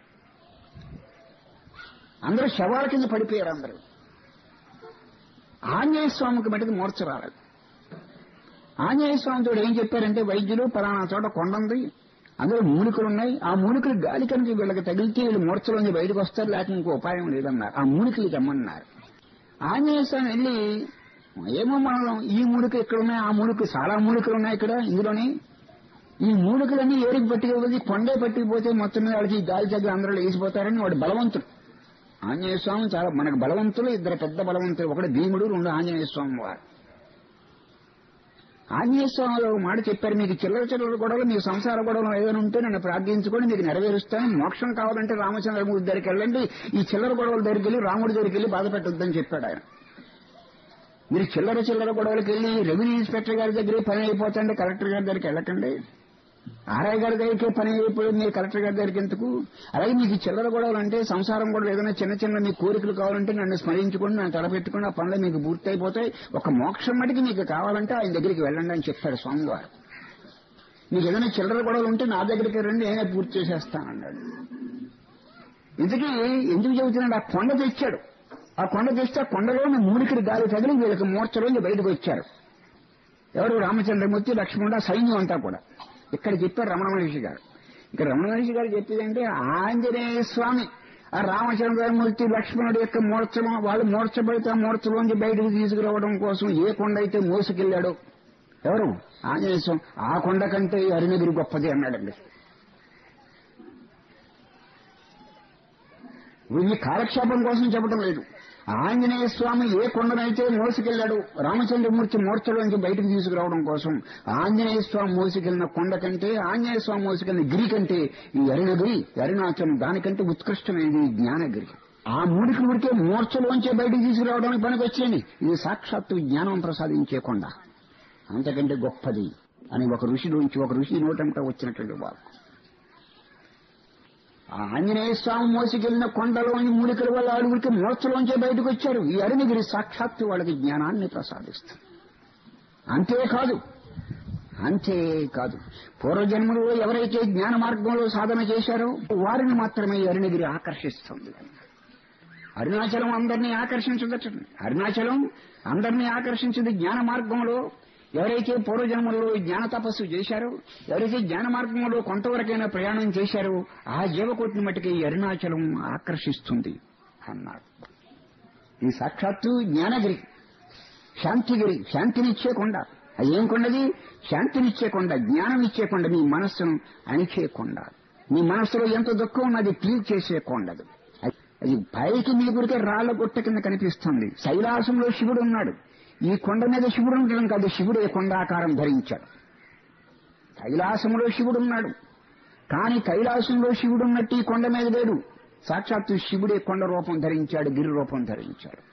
అందరూ శవాల కింద పడిపోయారు అందరూ ఆంజనేయ స్వామికి మటుకు మూర్చ రాలేదు ఆంజనేయ స్వామితో ఏం చెప్పారంటే వైద్యులు పలానా చోట కొండ ఉంది అందులో మూలికలు ఉన్నాయి ఆ మూలికలు గాలి కనుక వీళ్ళకి తగిలితే వీళ్ళు మూర్చలోంచి బయటకు వస్తారు లేకపోతే ఇంకో ఉపాయం లేదన్నారు ఆ మూలికలు తెమ్మన్నారు ఆంజనేయ స్వామి వెళ్ళి ఏమో మనం ఈ మూలిక ఇక్కడ ఉన్నాయి ఆ మూలిక చాలా మూలికలు ఉన్నాయి ఇక్కడ ఇందులోని ఈ మూలికలన్నీ ఏరికి పట్టుకుపోతే కొండే పట్టుకుపోతే మొత్తం మీద వాళ్ళకి ఈ గాలి తగ్గి అందరూ లేచిపోతారని వాడు బలవంతుడు ఆంజనేయ స్వామి చాలా మనకు బలవంతులు ఇద్దరు పెద్ద బలవంతులు ఒకటి భీముడు రెండు ఆంజనేయ స్వామి వారు ఆంజనేయ స్వామి ఒక మాట చెప్పారు మీకు చిల్లర చిల్లర గొడవలు మీకు సంసార గొడవలు ఏదైనా ఉంటే నన్ను ప్రార్థించుకొని మీకు నెరవేరుస్తాను మోక్షం కావాలంటే రామచంద్రమూర్తి దగ్గరికి వెళ్ళండి ఈ చిల్లర గొడవల దగ్గరికి వెళ్ళి రాముడి దగ్గరికి వెళ్ళి బాధ పెట్టొద్దని చెప్పాడు ఆయన మీరు చిల్లర చిల్లర గొడవలకు వెళ్ళి రెవెన్యూ ఇన్స్పెక్టర్ గారి దగ్గర పని అయిపోతండి కలెక్టర్ గారి దగ్గరికి వెళ్ళకండి ఆర్ఐ గారి దగ్గరికి పని అయిపోయి మీరు కలెక్టర్ గారి దగ్గరికి ఎందుకు అలాగే మీకు చిల్లర గొడవలు అంటే సంసారం కూడా ఏదైనా చిన్న చిన్న మీ కోరికలు కావాలంటే నన్ను స్మరించుకొని నన్ను తలపెట్టుకుని ఆ పనులు మీకు పూర్తి అయిపోతాయి ఒక మోక్షం మటుకు మీకు కావాలంటే ఆయన దగ్గరికి వెళ్ళండి అని చెప్పాడు స్వామివారు మీకు ఏదైనా చిల్లర గొడవలు ఉంటే నా దగ్గరికి రండి నేనే పూర్తి చేసేస్తానన్నాడు ఇంతకీ ఎందుకు చెబుతున్నాడు ఆ కొండ తెచ్చాడు ఆ కొండ తెస్తే ఆ కొండలోని మూడికిడి గాలి తగిలి వీళ్ళకి మూర్చలోంచి బయటకు వచ్చారు ఎవరు రామచంద్రమూర్తి లక్ష్మణుడు ఆ సైన్యం అంతా కూడా ఇక్కడ చెప్పారు రమణ మహర్షి గారు ఇక్కడ రమణ మహర్షి గారు చెప్పేదంటే ఆంజనేయ స్వామి ఆ రామచంద్రమూర్తి లక్ష్మణుడి యొక్క మూర్చలో వాళ్ళు మూర్చబడితే ఆ మూర్చలోంచి బయటకు తీసుకురావడం కోసం ఏ కొండ అయితే మోసుకెళ్లాడో ఎవరు ఆంజనేయ స్వామి ఆ కొండ కంటే ఈ అరుణగిరి గొప్పది అన్నాడండి ఈ కాలక్షేపం కోసం చెప్పడం లేదు ఆంజనేయ స్వామి ఏ కొండనైతే మోసుకెళ్లాడు రామచంద్రమూర్తి మూర్చలోంచి బయటకు తీసుకురావడం కోసం ఆంజనేయ స్వామి మోసుకెళ్లిన కొండ కంటే ఆంజనేయ స్వామి మోసుకెళ్లిన గిరి కంటే ఈ అరుణగిరి అరుణాచలం దానికంటే ఉత్కృష్టమైనది జ్ఞానగిరి ఆ మూడికి ముడికే మూర్చలోంచే బయటకు తీసుకురావడానికి పనికి వచ్చేయండి ఇది సాక్షాత్తు జ్ఞానం ప్రసాదించే కొండ అంతకంటే గొప్పది అని ఒక ఋషిలోంచి ఒక ఋషి నోటంట వచ్చినటువంటి వారు ఆ ఆంజనేయ స్వామి మోసుకెళ్లిన కొండలోని మూలికల వల్ల అడుగురికి మూర్చలోంచే బయటకు వచ్చారు ఈ అరుణగిరి సాక్షాత్తు వాళ్ళకి జ్ఞానాన్ని ప్రసాదిస్తుంది అంతేకాదు అంతేకాదు పూర్వజన్మలో ఎవరైతే జ్ఞాన మార్గంలో సాధన చేశారో వారిని మాత్రమే ఈ అరుణగిరి ఆకర్షిస్తుంది అరుణాచలం అందరినీ ఆకర్షించదట అరుణాచలం అందరినీ ఆకర్షించింది జ్ఞాన మార్గంలో ఎవరైతే పూర్వజన్మల్లో జ్ఞాన తపస్సు చేశారో ఎవరైతే జ్ఞాన మార్గంలో కొంతవరకైనా ప్రయాణం చేశారో ఆ జీవకోటిని మట్టుకి ఈ అరుణాచలం ఆకర్షిస్తుంది అన్నాడు ఈ సాక్షాత్తు జ్ఞానగిరి శాంతిగిరి శాంతినిచ్చే కొండ అది ఏం కొండది శాంతినిచ్చే కొండ జ్ఞానం ఇచ్చే కొండ మీ మనస్సును అణిచే కొండ మీ మనస్సులో ఎంత దుఃఖం ఉన్నది క్లీన్ చేసే కొండదు అది పైకి మీ గురికే రాళ్ల గుట్ట కింద కనిపిస్తుంది శైలాసంలో శివుడు ఉన్నాడు ఈ కొండ మీద శివుడు ఉండడం కాదు శివుడే కొండాకారం ధరించాడు కైలాసంలో శివుడు ఉన్నాడు కానీ కైలాసంలో శివుడు ఉన్నట్టు ఈ కొండ మీద లేడు సాక్షాత్తు శివుడే కొండ రూపం ధరించాడు గిరి రూపం ధరించాడు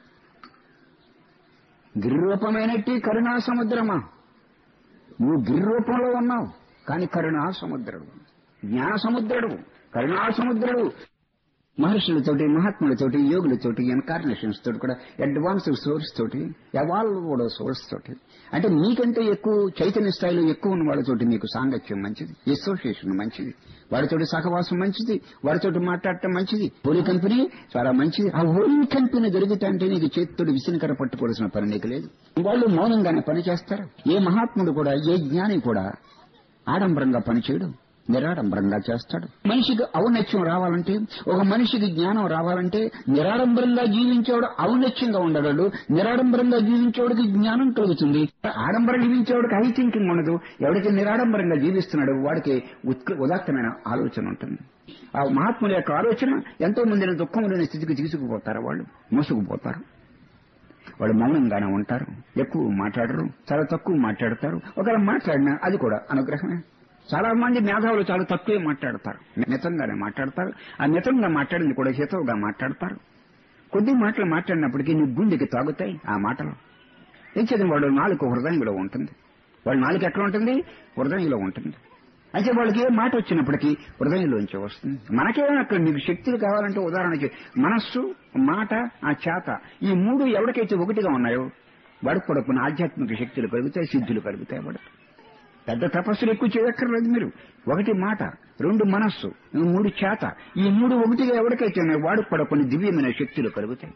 గిరి రూపమైనట్టి కరుణా సముద్రమా నువ్వు గిరి రూపంలో ఉన్నావు కానీ కరుణా సముద్రుడు జ్ఞాన సముద్రుడు కరుణా సముద్రుడు మహర్షులతోటి మహాత్ములతోటి యోగులతోటి ఇన్కార్నేషన్స్ తోటి కూడా అడ్వాన్స్డ్ సోర్స్ తోటి ఎవాల్వ్ కూడా సోర్స్ తోటి అంటే మీకంటే ఎక్కువ చైతన్య స్థాయిలో ఎక్కువ ఉన్న వాళ్ళతోటి మీకు సాంగత్యం మంచిది అసోసియేషన్ మంచిది వాడితోటి సహవాసం మంచిది వాడితోటి మాట్లాడటం మంచిది హోలీ కంపెనీ చాలా మంచిది ఆ హోలీ కంపెనీ దొరుకుతుంటే నీకు చేతితోటి విసినకర పట్టుకోవాల్సిన పని నీకు లేదు వాళ్ళు మౌనంగానే పని చేస్తారు ఏ మహాత్ముడు కూడా ఏ జ్ఞాని కూడా ఆడంబరంగా పనిచేయడు నిరాడంబరంగా చేస్తాడు మనిషికి ఔన్నత్యం రావాలంటే ఒక మనిషికి జ్ఞానం రావాలంటే నిరాడంబరంగా జీవించేవాడు ఔన్నత్యంగా ఉండగలడు నిరాడంబరంగా జీవించేవాడికి జ్ఞానం కలుగుతుంది ఆడంబరం జీవించేవాడికి హై థింకింగ్ ఉండదు ఎవడైతే నిరాడంబరంగా జీవిస్తున్నాడో వాడికి ఉత్క ఉదాత్తమైన ఆలోచన ఉంటుంది ఆ మహాత్ముల యొక్క ఆలోచన ఎంతో మందిని దుఃఖం లేని స్థితికి తీసుకుపోతారు వాళ్ళు మోసుకుపోతారు వాళ్ళు మౌనంగానే ఉంటారు ఎక్కువ మాట్లాడరు చాలా తక్కువ మాట్లాడతారు ఒకవేళ మాట్లాడినా అది కూడా అనుగ్రహమే చాలా మంది మేధావులు చాలా తక్కువే మాట్లాడతారు మితంగానే మాట్లాడతారు ఆ మితంగా మాట్లాడింది కూడా హితవుగా మాట్లాడతారు కొద్ది మాటలు మాట్లాడినప్పటికీ నీ గుండెకి తాగుతాయి ఆ మాటలు ఏం చదివిన వాడు నాలుగు హృదయంలో ఉంటుంది వాళ్ళ నాలుగు ఎక్కడ ఉంటుంది హృదయంలో ఉంటుంది అయితే వాళ్ళకి ఏ మాట వచ్చినప్పటికీ హృదయంలోంచి వస్తుంది మనకేమైనా అక్కడ మీకు శక్తులు కావాలంటే ఉదాహరణకి మనస్సు మాట ఆ చేత ఈ మూడు ఎవరికైతే ఒకటిగా ఉన్నాయో వాడికి కూడా కొన్ని ఆధ్యాత్మిక శక్తులు కలుగుతాయి సిద్ధులు కలుగుతాయి వాడికి పెద్ద తపస్సులు ఎక్కువ చేయక్కర్లేదు మీరు ఒకటి మాట రెండు మనస్సు మూడు చేత ఈ మూడు ఒకటిగా ఎవరికైతే ఉన్నాయో వాడికి కూడా కొన్ని దివ్యమైన శక్తులు కలుగుతాయి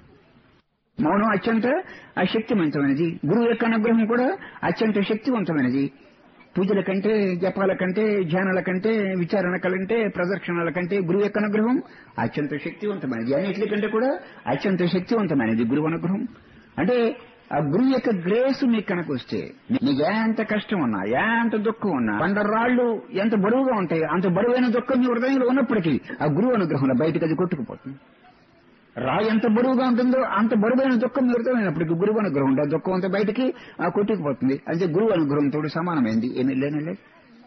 మౌనం అత్యంత అశక్తివంతమైనది గురువు యొక్క అనుగ్రహం కూడా అత్యంత శక్తివంతమైనది పూజల కంటే జపాల కంటే ధ్యానాల కంటే విచారణ కంటే ప్రదక్షిణల కంటే గురువు యొక్క అనుగ్రహం అత్యంత శక్తివంతమైనది అన్నిటికంటే కూడా అత్యంత శక్తివంతమైనది గురువు అనుగ్రహం అంటే ఆ గురువు యొక్క గ్రేస్ మీకు కనుక వస్తే నీకు ఎంత కష్టం ఉన్నా ఎంత దుఃఖం ఉన్నా వంద రాళ్లు ఎంత బరువుగా ఉంటాయి అంత బరువైన దుఃఖం మీ హృదయంలో ఉన్నప్పటికీ ఆ గురువు అనుగ్రహంలో బయటకు అది కొట్టుకుపోతుంది రాయి ఎంత బరువుగా ఉంటుందో అంత బరువైన దుఃఖం మీ హృదయమైనప్పటికీ గురువు అనుగ్రహం ఉంటుంది ఆ దుఃఖం అంతా బయటకి ఆ కొట్టుకుపోతుంది అంటే గురువు అనుగ్రహంతో సమానమైంది ఏమీ లేనలేదు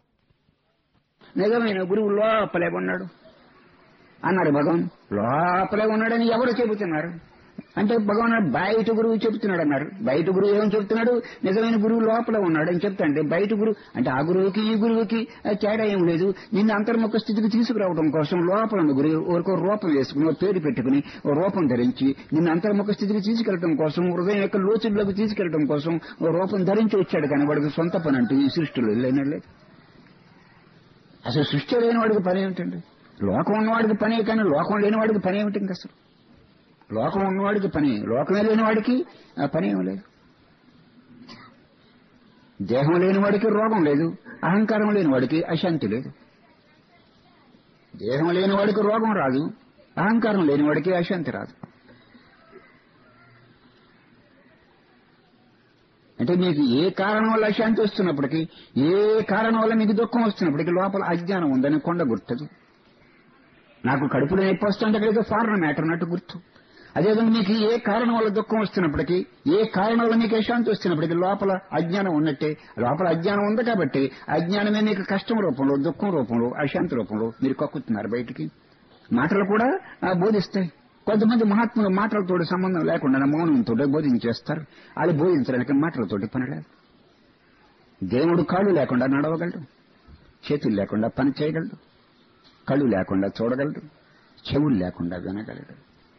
నిజమైన గురువు లోపలే ఉన్నాడు అన్నాడు భగవాన్ లోపలే ఉన్నాడని ఎవరు చెబుతున్నారు అంటే భగవాన్ బయట గురువు చెబుతున్నాడు అన్నారు బయట గురువు ఏమని చెబుతున్నాడు నిజమైన గురువు లోపల ఉన్నాడు అని చెప్తా అంటే బయట గురువు అంటే ఆ గురువుకి ఈ గురువుకి తేడా ఏం లేదు నిన్ను అంతర్ముఖ స్థితికి తీసుకురావడం కోసం లోపల ఉన్న గురువు ఒక రూపం వేసుకుని ఒక పేరు పెట్టుకుని ఓ రూపం ధరించి నిన్ను అంతర్ముఖ స్థితికి తీసుకెళ్లడం కోసం హృదయం యొక్క లోతుల్లోకి తీసుకెళ్లడం కోసం ఓ రూపం ధరించి వచ్చాడు కానీ వాడికి సొంత పని అంటూ ఈ సృష్టిలో లేనలేదు అసలు సృష్టి లేని వాడికి పని ఏమిటండి లోకం ఉన్నవాడికి పనే కానీ లోకం లేని వాడికి పని ఏమిటి ఇంక అసలు లోకం ఉన్నవాడికి పని లోకమే లేని వాడికి ఆ పని ఏం లేదు దేహం లేని వాడికి రోగం లేదు అహంకారం లేని వాడికి అశాంతి లేదు దేహం లేని వాడికి రోగం రాదు అహంకారం లేని వాడికి అశాంతి రాదు అంటే మీకు ఏ కారణం వల్ల అశాంతి వస్తున్నప్పటికీ ఏ కారణం వల్ల మీకు దుఃఖం వస్తున్నప్పటికీ లోపల అజ్ఞానం ఉందని కొండ గుర్తదు నాకు కడుపులో నొప్పి వస్తుంటే అక్కడికి ఫారెన్ మ్యాటర్ అన్నట్టు గుర్తు అదేవిధంగా మీకు ఏ కారణం వల్ల దుఃఖం వస్తున్నప్పటికీ ఏ కారణం వల్ల మీకు అశాంతి వస్తున్నప్పటికీ లోపల అజ్ఞానం ఉన్నట్టే లోపల అజ్ఞానం ఉంది కాబట్టి అజ్ఞానమే మీకు కష్టం రూపంలో దుఃఖం రూపంలో అశాంతి రూపంలో మీరు కక్కుతున్నారు బయటికి మాటలు కూడా ఆ, బోధిస్తాయి కొంతమంది మహాత్ములు మాటలతో సంబంధం లేకుండా మౌనంతో బోధించేస్తారు వాళ్ళు బోధించడానికి మాటలతోటి పని లేదు దేవుడు కాళ్ళు లేకుండా నడవగలడు చేతులు లేకుండా పని చేయగలడు కళ్ళు లేకుండా చూడగలడు చెవులు లేకుండా వినగలడు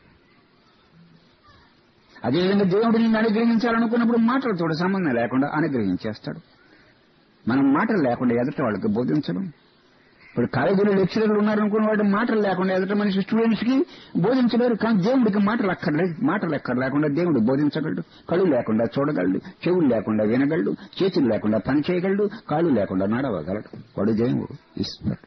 అదేవిధంగా దేవుడు నిన్ను అనుగ్రహించాలనుకున్నప్పుడు మాటలతో సంబంధం లేకుండా అనుగ్రహించేస్తాడు మనం మాటలు లేకుండా ఎదుట వాళ్ళకి బోధించడం ఇప్పుడు కాలేజీలో లెక్చరర్లు ఉన్నారనుకున్న వాడు మాటలు లేకుండా ఎదుట మనిషి స్టూడెంట్స్ కి బోధించలేరు కానీ దేవుడికి మాటలు అక్కర్లేదు మాటలు ఎక్కడ లేకుండా దేవుడు బోధించగలడు కళ్ళు లేకుండా చూడగలడు చెవులు లేకుండా వినగలడు చేతులు లేకుండా పని చేయగలడు కాళ్ళు లేకుండా నడవగలడు వాడు దేవుడు ఈశ్వరుడు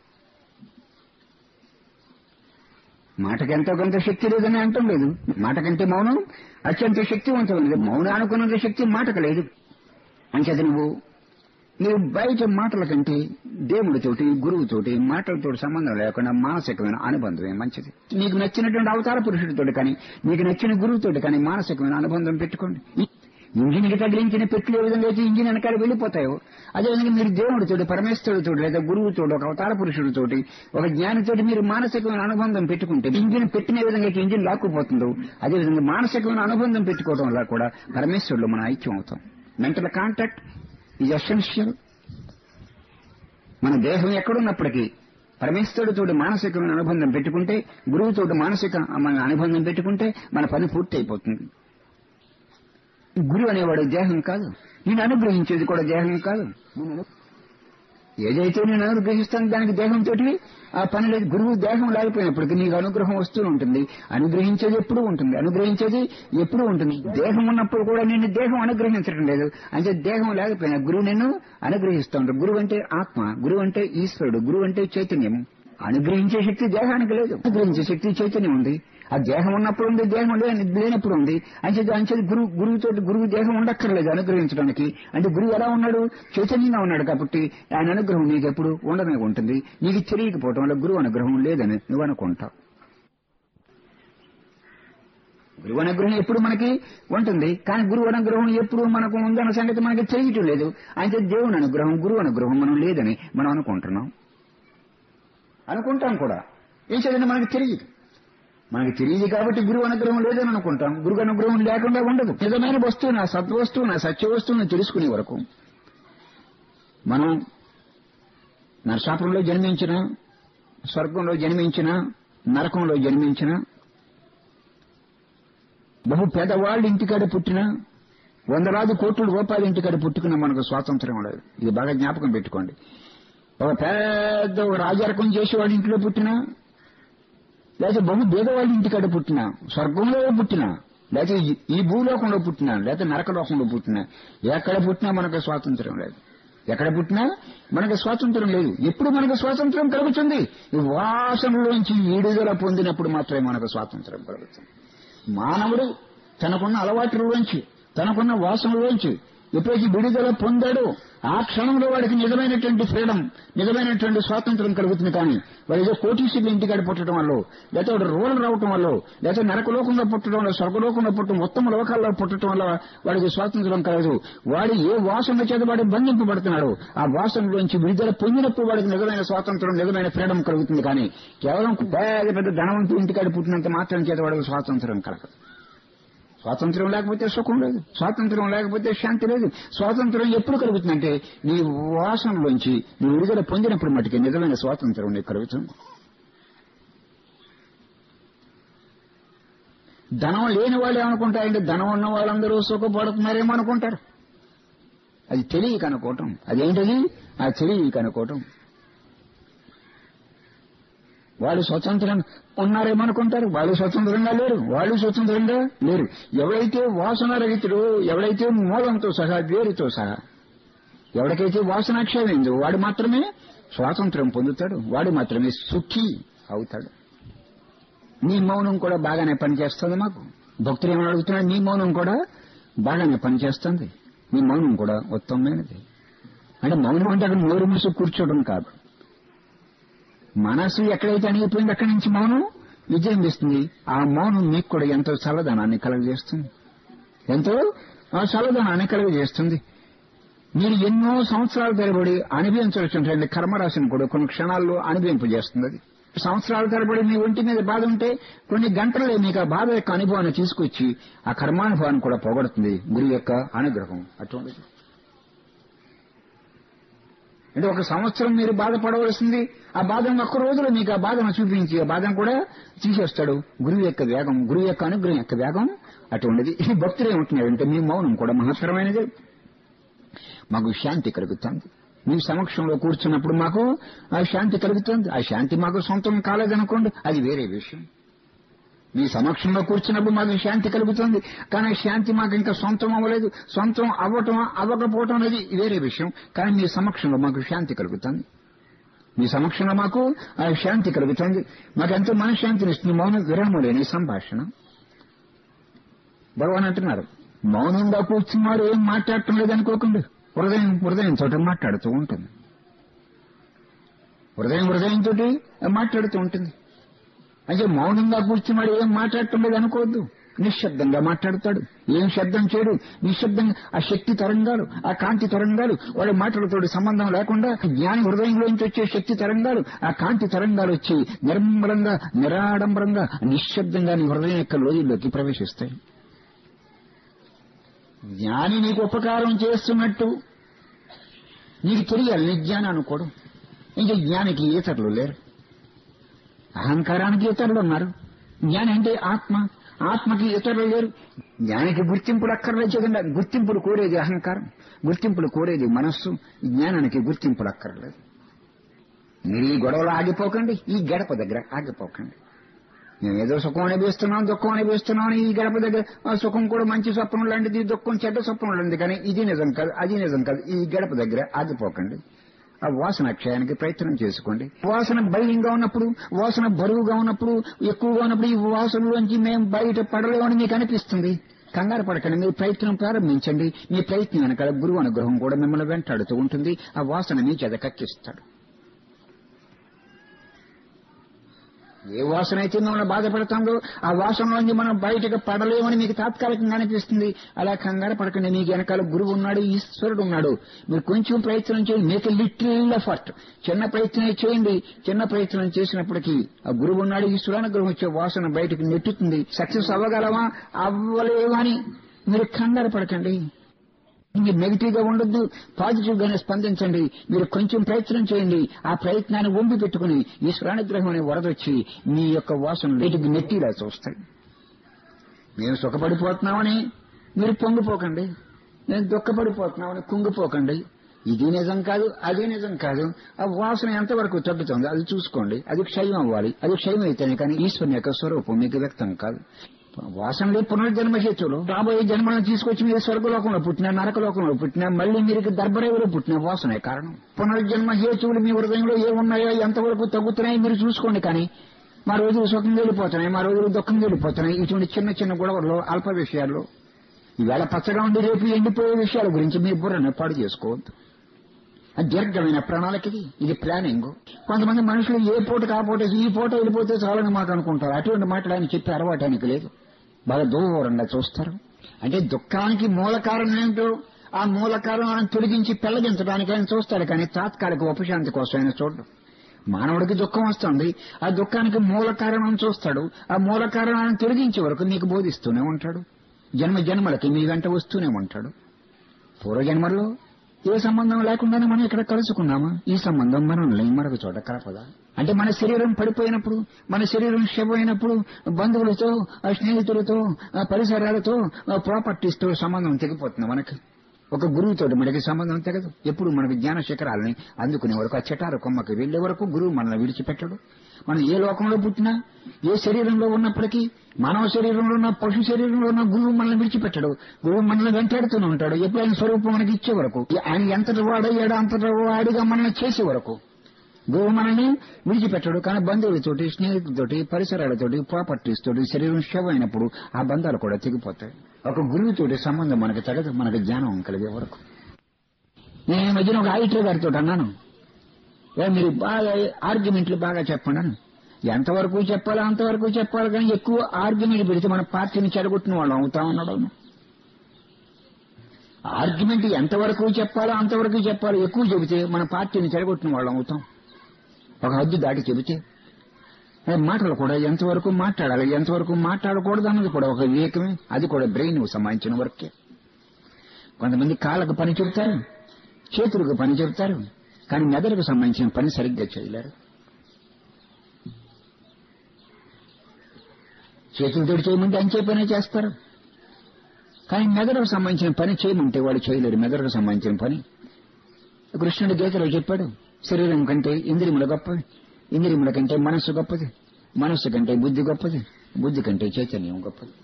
మాటకెంతో కొంత శక్తి లేదని అంటం లేదు మాట కంటే మౌనం అత్యంత శక్తివంతమైనది మౌనం అనుకున్నంత శక్తి మాటకు లేదు అంచేత నువ్వు మీరు బయట మాటల కంటే దేవుడితోటి గురువుతోటి మాటలతో సంబంధం లేకుండా మానసికమైన అనుబంధమే మంచిది నీకు నచ్చినటువంటి అవతార పురుషుడితోటి కానీ నీకు నచ్చిన గురువుతోటి కానీ మానసికమైన అనుబంధం పెట్టుకోండి ఇంజిన్ కి తగిలించిన పెట్లు ఏ విధంగా అయితే ఇంజిన్ వెనకాల వెళ్ళిపోతాయో అదేవిధంగా మీరు దేవుడితోటి పరమేశ్వరుడితోటి లేదా గురువుతోటి ఒక అవతార పురుషుడితోటి ఒక జ్ఞానితోటి మీరు మానసికమైన అనుబంధం పెట్టుకుంటే ఇంజిన్ పెట్టిన విధంగా అయితే ఇంజిన్ లాక్కుపోతుందో అదేవిధంగా మానసికమైన అనుబంధం పెట్టుకోవడం వల్ల కూడా పరమేశ్వరుడు మన ఐక్యం అవుతాం మెంటల్ కాంటాక్ట్ ఇది ఎసెన్షియల్ మన దేహం ఎక్కడున్నప్పటికీ పరమేశ్వరుడితోటి మానసికమైన అనుబంధం పెట్టుకుంటే గురువుతోటి మానసిక మన అనుబంధం పెట్టుకుంటే మన పని పూర్తి అయిపోతుంది గురువు అనేవాడు దేహం కాదు నేను అనుగ్రహించేది కూడా దేహం కాదు నేను ఏదైతే నేను అనుగ్రహిస్తాను దానికి దేహంతో ఆ పని లేదు గురువు దేహం లేకపోయినప్పటికీ నీకు అనుగ్రహం వస్తూ ఉంటుంది అనుగ్రహించేది ఎప్పుడు ఉంటుంది అనుగ్రహించేది ఎప్పుడు ఉంటుంది దేహం ఉన్నప్పుడు కూడా నేను దేహం అనుగ్రహించడం లేదు అంటే దేహం లేకపోయినా గురువు నిన్ను అనుగ్రహిస్తుంటాడు గురువు అంటే ఆత్మ గురువు అంటే ఈశ్వరుడు గురువు అంటే చైతన్యం అనుగ్రహించే శక్తి దేహానికి లేదు అనుగ్రహించే శక్తి చైతన్యం ఉంది ఆ దేహం ఉన్నప్పుడు ఉంది దేహం లేని లేనప్పుడు ఉంది అంటే అంచేది గురువు గురువుతో గురువు దేహం ఉండక్కర్లేదు అనుగ్రహించడానికి అంటే గురువు ఎలా ఉన్నాడు చైతన్యంగా ఉన్నాడు కాబట్టి ఆయన అనుగ్రహం నీకు ఎప్పుడు ఉండనే ఉంటుంది నీకు తెలియకపోవటం వల్ల గురువు అనుగ్రహం లేదని నువ్వు అనుకుంటావు గురువు అనుగ్రహం ఎప్పుడు మనకి ఉంటుంది కానీ గురువు అనుగ్రహం ఎప్పుడు మనకు ఉందన్న సంగతి మనకి తెలియటం లేదు అంటే దేవుని అనుగ్రహం గురువు అనుగ్రహం మనం లేదని మనం అనుకుంటున్నాం అనుకుంటాం కూడా ఏం చదివినా మనకు తెలియదు మనకి తెలియదు కాబట్టి గురువు అనుగ్రహం లేదని అనుకుంటాం గురువు అనుగ్రహం లేకుండా ఉండదు నిజమైన వస్తువు నా సత్వస్తువు నా సత్య వస్తువుని తెలుసుకునే వరకు మనం నరసాపురంలో జన్మించిన స్వర్గంలో జన్మించిన నరకంలో జన్మించిన బహు పేదవాళ్ళ ఇంటికాడ పుట్టిన వందలాది కోట్ల రూపాయల ఇంటికాడ పుట్టుకున్న మనకు స్వాతంత్రం లేదు ఇది బాగా జ్ఞాపకం పెట్టుకోండి ఒక పెద్ద ఒక రాజరకం చేసేవాడి ఇంట్లో పుట్టినా లేకపోతే బహు బీదవాళ్ళ ఇంటికాడ పుట్టినా స్వర్గంలో పుట్టినా లేకపోతే ఈ- ఈ భూలోకంలో పుట్టినా లేకపోతే నరకలోకంలో పుట్టినా ఎక్కడ పుట్టినా మనకు స్వాతంత్రం లేదు ఎక్కడ పుట్టినా మనకు స్వాతంత్రం లేదు ఎప్పుడు మనకు స్వాతంత్రం కలుగుతుంది ఈ వాసనలోంచి విడుదల పొందినప్పుడు మాత్రమే మనకు స్వాతంత్రం కలుగుతుంది మానవుడు తనకున్న అలవాట్లలోంచి తనకున్న వాసనలోంచి ఎప్పుడైతే విడుదల పొందాడో ఆ క్షణంలో వాడికి నిజమైనటువంటి ఫ్రీడమ్ నిజమైనటువంటి స్వాతంత్రం కలుగుతుంది కానీ వాడు ఏదో కోటీశ్వరుల ఇంటికాడ పుట్టడం వల్ల లేకపోతే వాడు రూరల్ రావటం వల్ల లేకపోతే నరకలోకంలో పుట్టడం వల్ల స్వర్గలోకంలో పుట్టడం ఉత్తమ లోకాల్లో పుట్టడం వల్ల వాడికి స్వాతంత్రం కలగదు వాడు ఏ వాసన చేత వాడు బంధింపబడుతున్నాడు ఆ వాసనలోంచి విడుదల పొందినప్పుడు వాడికి నిజమైన స్వాతంత్రం నిజమైన ఫ్రీడమ్ కలుగుతుంది కానీ కేవలం పెద్ద పెద్ద ధనవంతు ఇంటికాడ పుట్టినంత మాత్రం చేత వాడికి స్వాతంత్రం కలగదు స్వాతంత్రం లేకపోతే సుఖం లేదు స్వాతంత్రం లేకపోతే శాంతి లేదు స్వాతంత్రం ఎప్పుడు కలుగుతుందంటే నీ వాసనలోంచి నీ విడుదల పొందినప్పుడు మటుకి నిజమైన స్వాతంత్రం నీకు కలుగుతుంది ధనం లేని వాళ్ళు ఏమనుకుంటారంటే ధనం ఉన్న వాళ్ళందరూ సుఖపడుతున్నారేమో అనుకుంటారు అది తెలియక అనుకోవటం అదేంటది ఆ తెలియక అనుకోవటం వాళ్ళు స్వతంత్రం ఉన్నారేమో అనుకుంటారు వాళ్ళు స్వతంత్రంగా లేరు వాళ్ళు స్వతంత్రంగా లేరు ఎవడైతే వాసన రహితుడు ఎవడైతే మూలంతో సహా వేరుతో సహా ఎవరికైతే వాసనాక్షయమైందో వాడు మాత్రమే స్వాతంత్రం పొందుతాడు వాడు మాత్రమే సుఖీ అవుతాడు నీ మౌనం కూడా బాగానే పనిచేస్తుంది మాకు భక్తులు ఏమని అడుగుతున్నాడు నీ మౌనం కూడా బాగానే పనిచేస్తుంది నీ మౌనం కూడా ఉత్తమమైనది అంటే మౌనం అంటే అక్కడ నోరు మూసి కూర్చోవడం కాదు మనసు ఎక్కడైతే అణిగిపోయింది అక్కడి నుంచి మౌనం విజృంభిస్తుంది ఆ మౌనం మీకు కూడా ఎంతో చల్లదనాన్ని కలుగజేస్తుంది ఎంతో ఆ చల్లదనాన్ని కలుగజేస్తుంది మీరు ఎన్నో సంవత్సరాల తరబడి అనుభవించవలసినటువంటి కర్మరాశిని కూడా కొన్ని క్షణాల్లో అనుభవింపజేస్తుంది అది సంవత్సరాల తరబడి మీ ఒంటి మీద బాధ ఉంటే కొన్ని గంటలే మీకు ఆ బాధ యొక్క అనుభవాన్ని తీసుకొచ్చి ఆ కర్మానుభవాన్ని కూడా పోగొడుతుంది గురి యొక్క అనుగ్రహం అటువంటిది అంటే ఒక సంవత్సరం మీరు బాధపడవలసింది ఆ బాధను ఒక్క రోజులో మీకు ఆ బాధను చూపించి ఆ బాధను కూడా తీసేస్తాడు గురువు యొక్క వేగం గురువు యొక్క అనుగ్రహం యొక్క వేగం అటువంటిది ఈ భక్తులు ఏమంటున్నారంటే మీ మౌనం కూడా మహత్తరమైనది మాకు శాంతి కలుగుతుంది మీ సమక్షంలో కూర్చున్నప్పుడు మాకు ఆ శాంతి కలుగుతుంది ఆ శాంతి మాకు సొంతం కాలేదనుకోండి అది వేరే విషయం మీ సమక్షంలో కూర్చున్నప్పుడు మాకు శాంతి కలుగుతుంది కానీ ఆ శాంతి మాకు ఇంకా సొంతం అవ్వలేదు సొంతం అవ్వటం అవ్వకపోవటం అనేది వేరే విషయం కానీ మీ సమక్షంలో మాకు శాంతి కలుగుతుంది మీ సమక్షంలో మాకు ఆ శాంతి కలుగుతుంది మాకెంతో మనశ్శాంతిని ఇస్తుంది మౌన విరామం లేని సంభాషణ భగవాన్ అంటున్నారు మౌనంగా కూర్చున్నారు ఏం మాట్లాడటం లేదనుకోకుండా హృదయం హృదయం తోటి మాట్లాడుతూ ఉంటుంది హృదయం హృదయంతో మాట్లాడుతూ ఉంటుంది అంటే మౌనంగా కూర్చున్నాడు ఏం మాట్లాడటం లేదు అనుకోవద్దు నిశ్శబ్దంగా మాట్లాడతాడు ఏం శబ్దం చేయడు నిశ్శబ్దంగా ఆ శక్తి తరంగాలు ఆ కాంతి తరంగాలు వాడి మాటలతో సంబంధం లేకుండా జ్ఞాని హృదయంలోంచి వచ్చే శక్తి తరంగాలు ఆ కాంతి తరంగాలు వచ్చి నిర్మలంగా నిరాడంబరంగా నిశ్శబ్దంగా నీ హృదయం యొక్క లోయల్లోకి ప్రవేశిస్తాయి జ్ఞాని నీకు ఉపకారం చేస్తున్నట్టు నీకు తెలియాలి నీ జ్ఞానం అనుకోవడం ఇంకా జ్ఞానికి ఇతరులు లేరు అహంకారానికి ఇతరులు ఉన్నారు జ్ఞాని అంటే ఆత్మ ఆత్మకి ఇతరులు లేరు జ్ఞానికి గుర్తింపులు అక్కర్లేదు చూడండి గుర్తింపులు కోరేది అహంకారం గుర్తింపులు కోరేది మనస్సు జ్ఞానానికి గుర్తింపులు అక్కర్లేదు మీరు ఈ గొడవలో ఆగిపోకండి ఈ గడప దగ్గర ఆగిపోకండి మేము ఏదో సుఖం అనిపిస్తున్నాం దుఃఖం అనిపిస్తున్నాం అని ఈ గడప దగ్గర ఆ సుఖం కూడా మంచి స్వప్నం లాంటిది దుఃఖం చెడ్డ స్వప్నం లాంటిది కానీ ఇది నిజం కాదు అది నిజం కాదు ఈ గడప దగ్గర ఆగిపోకండి ఆ వాసన క్షయానికి ప్రయత్నం చేసుకోండి వాసన భయంగా ఉన్నప్పుడు వాసన బరువుగా ఉన్నప్పుడు ఎక్కువగా ఉన్నప్పుడు ఈ వాసనలోంచి మేము బయట పడలేమని మీకు అనిపిస్తుంది కంగారు పడకండి మీరు ప్రయత్నం ప్రారంభించండి మీ ప్రయత్నం వెనకాల గురువు అనుగ్రహం కూడా మిమ్మల్ని వెంటాడుతూ ఉంటుంది ఆ వాసన మీ చేత కక్కిస్తాడు ఏ వాసన అయితే మిమ్మల్ని బాధపడుతుందో ఆ వాసనలోంచి మనం బయటకు పడలేమని మీకు తాత్కాలికంగా అనిపిస్తుంది అలా కంగారు పడకండి మీకు వెనకాల గురువు ఉన్నాడు ఈశ్వరుడు ఉన్నాడు మీరు కొంచెం ప్రయత్నం చేయండి మేక్ లిటిల్ ఎఫర్ట్ చిన్న ప్రయత్నం చేయండి చిన్న ప్రయత్నం చేసినప్పటికీ ఆ గురువు ఉన్నాడు ఈశ్వరానుగ్రహం వచ్చే వాసన బయటకు నెట్టుతుంది సక్సెస్ అవ్వగలమా అవ్వలేమని మీరు కంగారు పడకండి మీరు నెగిటివ్ గా ఉండొద్దు పాజిటివ్ గానే స్పందించండి మీరు కొంచెం ప్రయత్నం చేయండి ఆ ప్రయత్నాన్ని వంపి పెట్టుకుని ఈశ్వరానుగ్రహం అనే వరదొచ్చి మీ యొక్క వాసన లేటికి నెట్టిలా చూస్తాయి మేము సుఖపడిపోతున్నామని మీరు పొంగిపోకండి నేను దుఃఖపడిపోతున్నామని కుంగిపోకండి ఇది నిజం కాదు అది నిజం కాదు ఆ వాసన ఎంతవరకు తగ్గుతుంది అది చూసుకోండి అది క్షయం అవ్వాలి అది క్షయం అయితేనే కానీ ఈశ్వరుని యొక్క స్వరూపం మీకు వ్యక్తం కాదు వాసనలే పునర్జన్మ హేతువులు రాబోయే జన్మలను తీసుకొచ్చి మీరు స్వర్గలోకంలో పుట్టిన నరకలోకంలో పుట్టిన మళ్ళీ మీరు దర్భరేవులో పుట్టిన వాసనే కారణం పునర్జన్మ హేతువులు మీ హృదయంలో ఏమున్నాయో ఎంతవరకు తగ్గుతున్నాయో మీరు చూసుకోండి కానీ మా రోజులు సుఖం వెళ్ళిపోతున్నాయి మా రోజులు దుఃఖం వెళ్ళిపోతున్నాయి ఇటువంటి చిన్న చిన్న గొడవల్లో అల్ప విషయాల్లో ఈవేళ పచ్చగా ఉండి రేపు ఎండిపోయే విషయాల గురించి మీ బుర్రను పాడు చేసుకోవద్దు అది దీర్ఘమైన ప్రణాళిక ఇది ఇది ప్లానింగ్ కొంతమంది మనుషులు ఏ పూట కాపోతే ఈ పూట వెళ్ళిపోతే చాలని మాట అనుకుంటారు అటువంటి మాటలు ఆయన చెప్పి అరవాటానికి లేదు బాగా దూరంగా చూస్తారు అంటే దుఃఖానికి మూల కారణం ఏంటో ఆ మూల కారణాలను తొలగించి పెళ్లగించడానికి ఆయన చూస్తాడు కానీ తాత్కాలిక ఉపశాంతి కోసం ఆయన చూడడం మానవుడికి దుఃఖం వస్తుంది ఆ దుఃఖానికి మూల కారణం చూస్తాడు ఆ మూల కారణాలను తొలగించే వరకు మీకు బోధిస్తూనే ఉంటాడు జన్మ జన్మలకి మీ వెంట వస్తూనే ఉంటాడు పూర్వజన్మల్లో ఏ సంబంధం లేకుండానే మనం ఇక్కడ కలుసుకున్నామా ఈ సంబంధం మనల్ని మరొక చోట కలపదా అంటే మన శరీరం పడిపోయినప్పుడు మన శరీరం శవమైనప్పుడు బంధువులతో ఆ స్నేహితులతో ఆ పరిసరాలతో ఆ ప్రాపర్టీస్ తో సంబంధం తెగిపోతుంది మనకి ఒక గురువుతోటి మనకి సంబంధం తెగదు ఎప్పుడు మనకి జ్ఞాన శిఖరాలని అందుకునే వరకు ఆ చెటారు కొమ్మకి వెళ్లే వరకు గురువు మనల్ని విడిచిపెట్టడు మనం ఏ లోకంలో పుట్టినా ఏ శరీరంలో ఉన్నప్పటికీ మానవ శరీరంలో ఉన్న పశు శరీరంలో ఉన్న గురువు మనల్ని విడిచిపెట్టడు గురువు మనల్ని వెంటాడుతూనే ఉంటాడు ఎప్పుడు ఆయన స్వరూపం మనకి ఇచ్చే వరకు ఆయన ఎంతటి వాడయ్యాడో అంతటి వాడిగా మనల్ని చేసే వరకు గురువు మనల్ని విడిచిపెట్టడు కానీ బంధువులతోటి స్నేహితులతోటి పరిసరాలతోటి ప్రాపర్టీస్ తోటి శరీరం శవ అయినప్పుడు ఆ బంధాలు కూడా తెగిపోతాయి ఒక గురువుతోటి సంబంధం మనకి తగదు మనకి జ్ఞానం కలిగే వరకు నేను ఈ మధ్యన ఒక ఆడిటర్ గారితో అన్నాను ఏ మీరు బాగా ఆర్గ్యుమెంట్లు బాగా చెప్పండి అని. ఎంతవరకు చెప్పాలో అంతవరకు చెప్పాలి కానీ ఎక్కువ ఆర్గ్యుమెంట్ పెడితే మన పార్టీని చెడగొట్టిన వాళ్ళం అవుతామన్నాడు ఆయన. ఆర్గ్యుమెంట్ ఎంతవరకు చెప్పాలో అంతవరకు చెప్పాలి ఎక్కువ చెబితే మన పార్టీని చెడగొట్టిన వాళ్ళం అవుతాం ఒక హద్దు దాటి చెబితే ఏ మాటలు కూడా ఎంతవరకు మాట్లాడాలి ఎంతవరకు మాట్లాడకూడదు అన్నది కూడా ఒక వివేకమే అది కూడా బ్రెయిన్ సంబంధించిన వర్కే కొంతమంది కాళ్ళకు పని చెబుతారు చేతులకు పని చెబుతారు కానీ మెదడుకు సంబంధించిన పని సరిగ్గా చేయలేరు చేతులతో చేయమంటే అంచే పనే చేస్తారు కానీ మెదడుకు సంబంధించిన పని చేయమంటే వాడు చేయలేరు మెదడుకు సంబంధించిన పని కృష్ణుడు గీతలో చెప్పాడు శరీరం కంటే ఇంద్రియముల గొప్పది ఇంద్రియముల కంటే మనస్సు గొప్పది మనస్సు కంటే బుద్ధి గొప్పది బుద్ధి కంటే చైతన్యం గొప్పది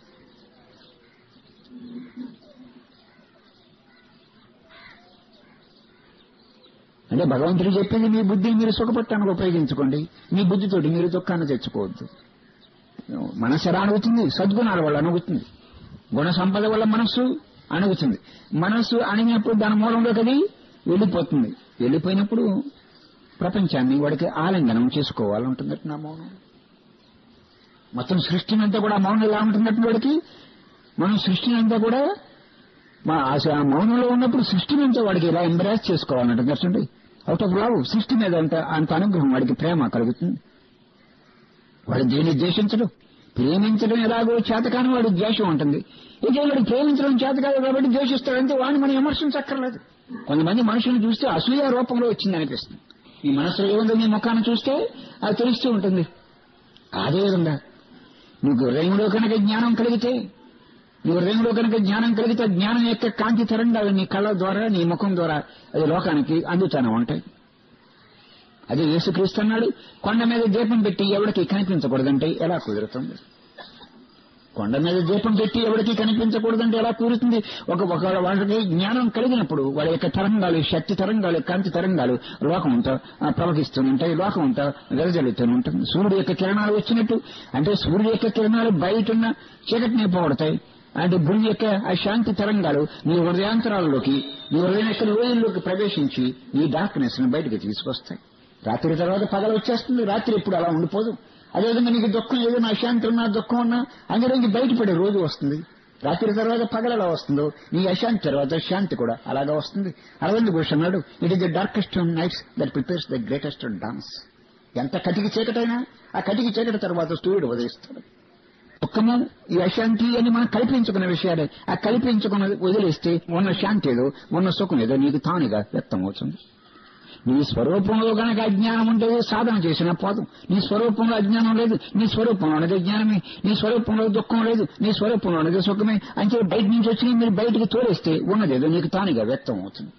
అంటే భగవంతుడు చెప్పింది మీ బుద్ధిని మీరు సుఖపట్టానికి ఉపయోగించుకోండి మీ బుద్ధితోటి మీరు దుఃఖాన్ని తెచ్చుకోవద్దు మనస్సు ఎలా అణుగుతుంది సద్గుణాల వల్ల అణుగుతుంది గుణ సంపద వల్ల మనస్సు అణుగుతుంది మనస్సు అణిగినప్పుడు దాని మూలంలోకి అది వెళ్ళిపోతుంది వెళ్ళిపోయినప్పుడు ప్రపంచాన్ని వాడికి ఆలింగనం చేసుకోవాలంటున్నట్టు నా మౌనం మొత్తం సృష్టిని అంతా కూడా మౌనం ఎలా ఉంటున్నట్టు వాడికి మనం సృష్టిని అంతా కూడా మా ఆ- ఆ మౌనంలో ఉన్నప్పుడు సృష్టిని అంతా వాడికి ఇలా ఎంబ్రాస్ చేసుకోవాలంటున్నట్టు అవుట్ ఆఫ్ లవ్ సృష్టి మీద అంత అంత అనుగ్రహం వాడికి ప్రేమ కలుగుతుంది వాడు దేన్ని ద్వేషించడు ప్రేమించడం ఎలాగో చేతకాని వాడి ద్వేషం ఉంటుంది ఇక వాడు ప్రేమించడం చేత కాదు కాబట్టి ద్వేషిస్తాడంటే వాడిని మనం విమర్శించక్కర్లేదు కొంతమంది మనుషులను చూస్తే అసూయ రూపంలో వచ్చింది అనిపిస్తుంది ఈ మనసులో ఏముందో మీ ముఖాన్ని చూస్తే అది తెలుస్తూ ఉంటుంది అదేవిధంగా నీకు హృదయంలో కనుక జ్ఞానం కలిగితే నీ హృదయంలో కనుక జ్ఞానం కలిగితే ఆ జ్ఞానం యొక్క కాంతి తరంగాలు నీ కళ్ళ ద్వారా నీ ముఖం ద్వారా అది లోకానికి అందుతానే ఉంటాయి అదే యేసుక్రీస్తు అన్నాడు కొండ మీద దీపం పెట్టి ఎవరికి కనిపించకూడదంటే ఎలా కుదురుతుంది కొండ మీద దీపం పెట్టి ఎవరికి కనిపించకూడదంటే ఎలా కూరుతుంది ఒక ఒక వాళ్ళకి జ్ఞానం కలిగినప్పుడు వాళ్ళ యొక్క తరంగాలు శక్తి తరంగాలు కాంతి తరంగాలు లోకం అంతా ఆ, ప్రవహిస్తూనే లోకం అంతా వెదజల్లుతూనే ఉంటుంది సూర్యుడు యొక్క కిరణాలు వచ్చినట్టు అంటే సూర్యుడు యొక్క కిరణాలు బయట ఉన్న చీకటిని పోగొడతాయి అంటే భూమి యొక్క ఆ శాంతి తరంగాలు నీ హృదయాంతరాల్లోకి నీ హృదయం యొక్క లోయల్లోకి ప్రవేశించి నీ డార్క్నెస్ ని బయటకు తీసుకొస్తాయి రాత్రి తర్వాత పగల వచ్చేస్తుంది రాత్రి ఎప్పుడు అలా ఉండిపోదు అదేవిధంగా నీకు దుఃఖం ఏదైనా అశాంతి ఉన్నా దుఃఖం ఉన్నా అందులోంచి బయటపడే రోజు వస్తుంది రాత్రి తర్వాత పగల ఎలా వస్తుందో నీ అశాంతి తర్వాత శాంతి కూడా అలాగా వస్తుంది అరవింద్ ఘోష్ అన్నాడు it is the darkest nights that prepares the greatest dawns ఎంత కటికి చీకటైనా ఆ కటికి చీకటి తర్వాత సూర్యుడు ఉదయిస్తాడు దుఃఖము ఈ అశాంతి అని మనం కల్పించుకున్న విషయాలే ఆ కల్పించుకున్న వదిలేస్తే ఉన్న శాంతి ఏదో ఉన్న సుఖం ఏదో నీకు తానుగా వ్యక్తం అవుతుంది నీ స్వరూపంలో గనక అజ్ఞానం ఉంటే సాధన చేసినా పోదు నీ స్వరూపంలో అజ్ఞానం లేదు నీ స్వరూపంలో ఉన్నది జ్ఞానమే నీ స్వరూపంలో దుఃఖం లేదు నీ స్వరూపంలో ఉన్నది సుఖమే అంటే బయట నుంచి వచ్చి మీరు బయటికి తోలేస్తే ఉన్నదేదో నీకు తానుగా వ్యక్తం అవుతుంది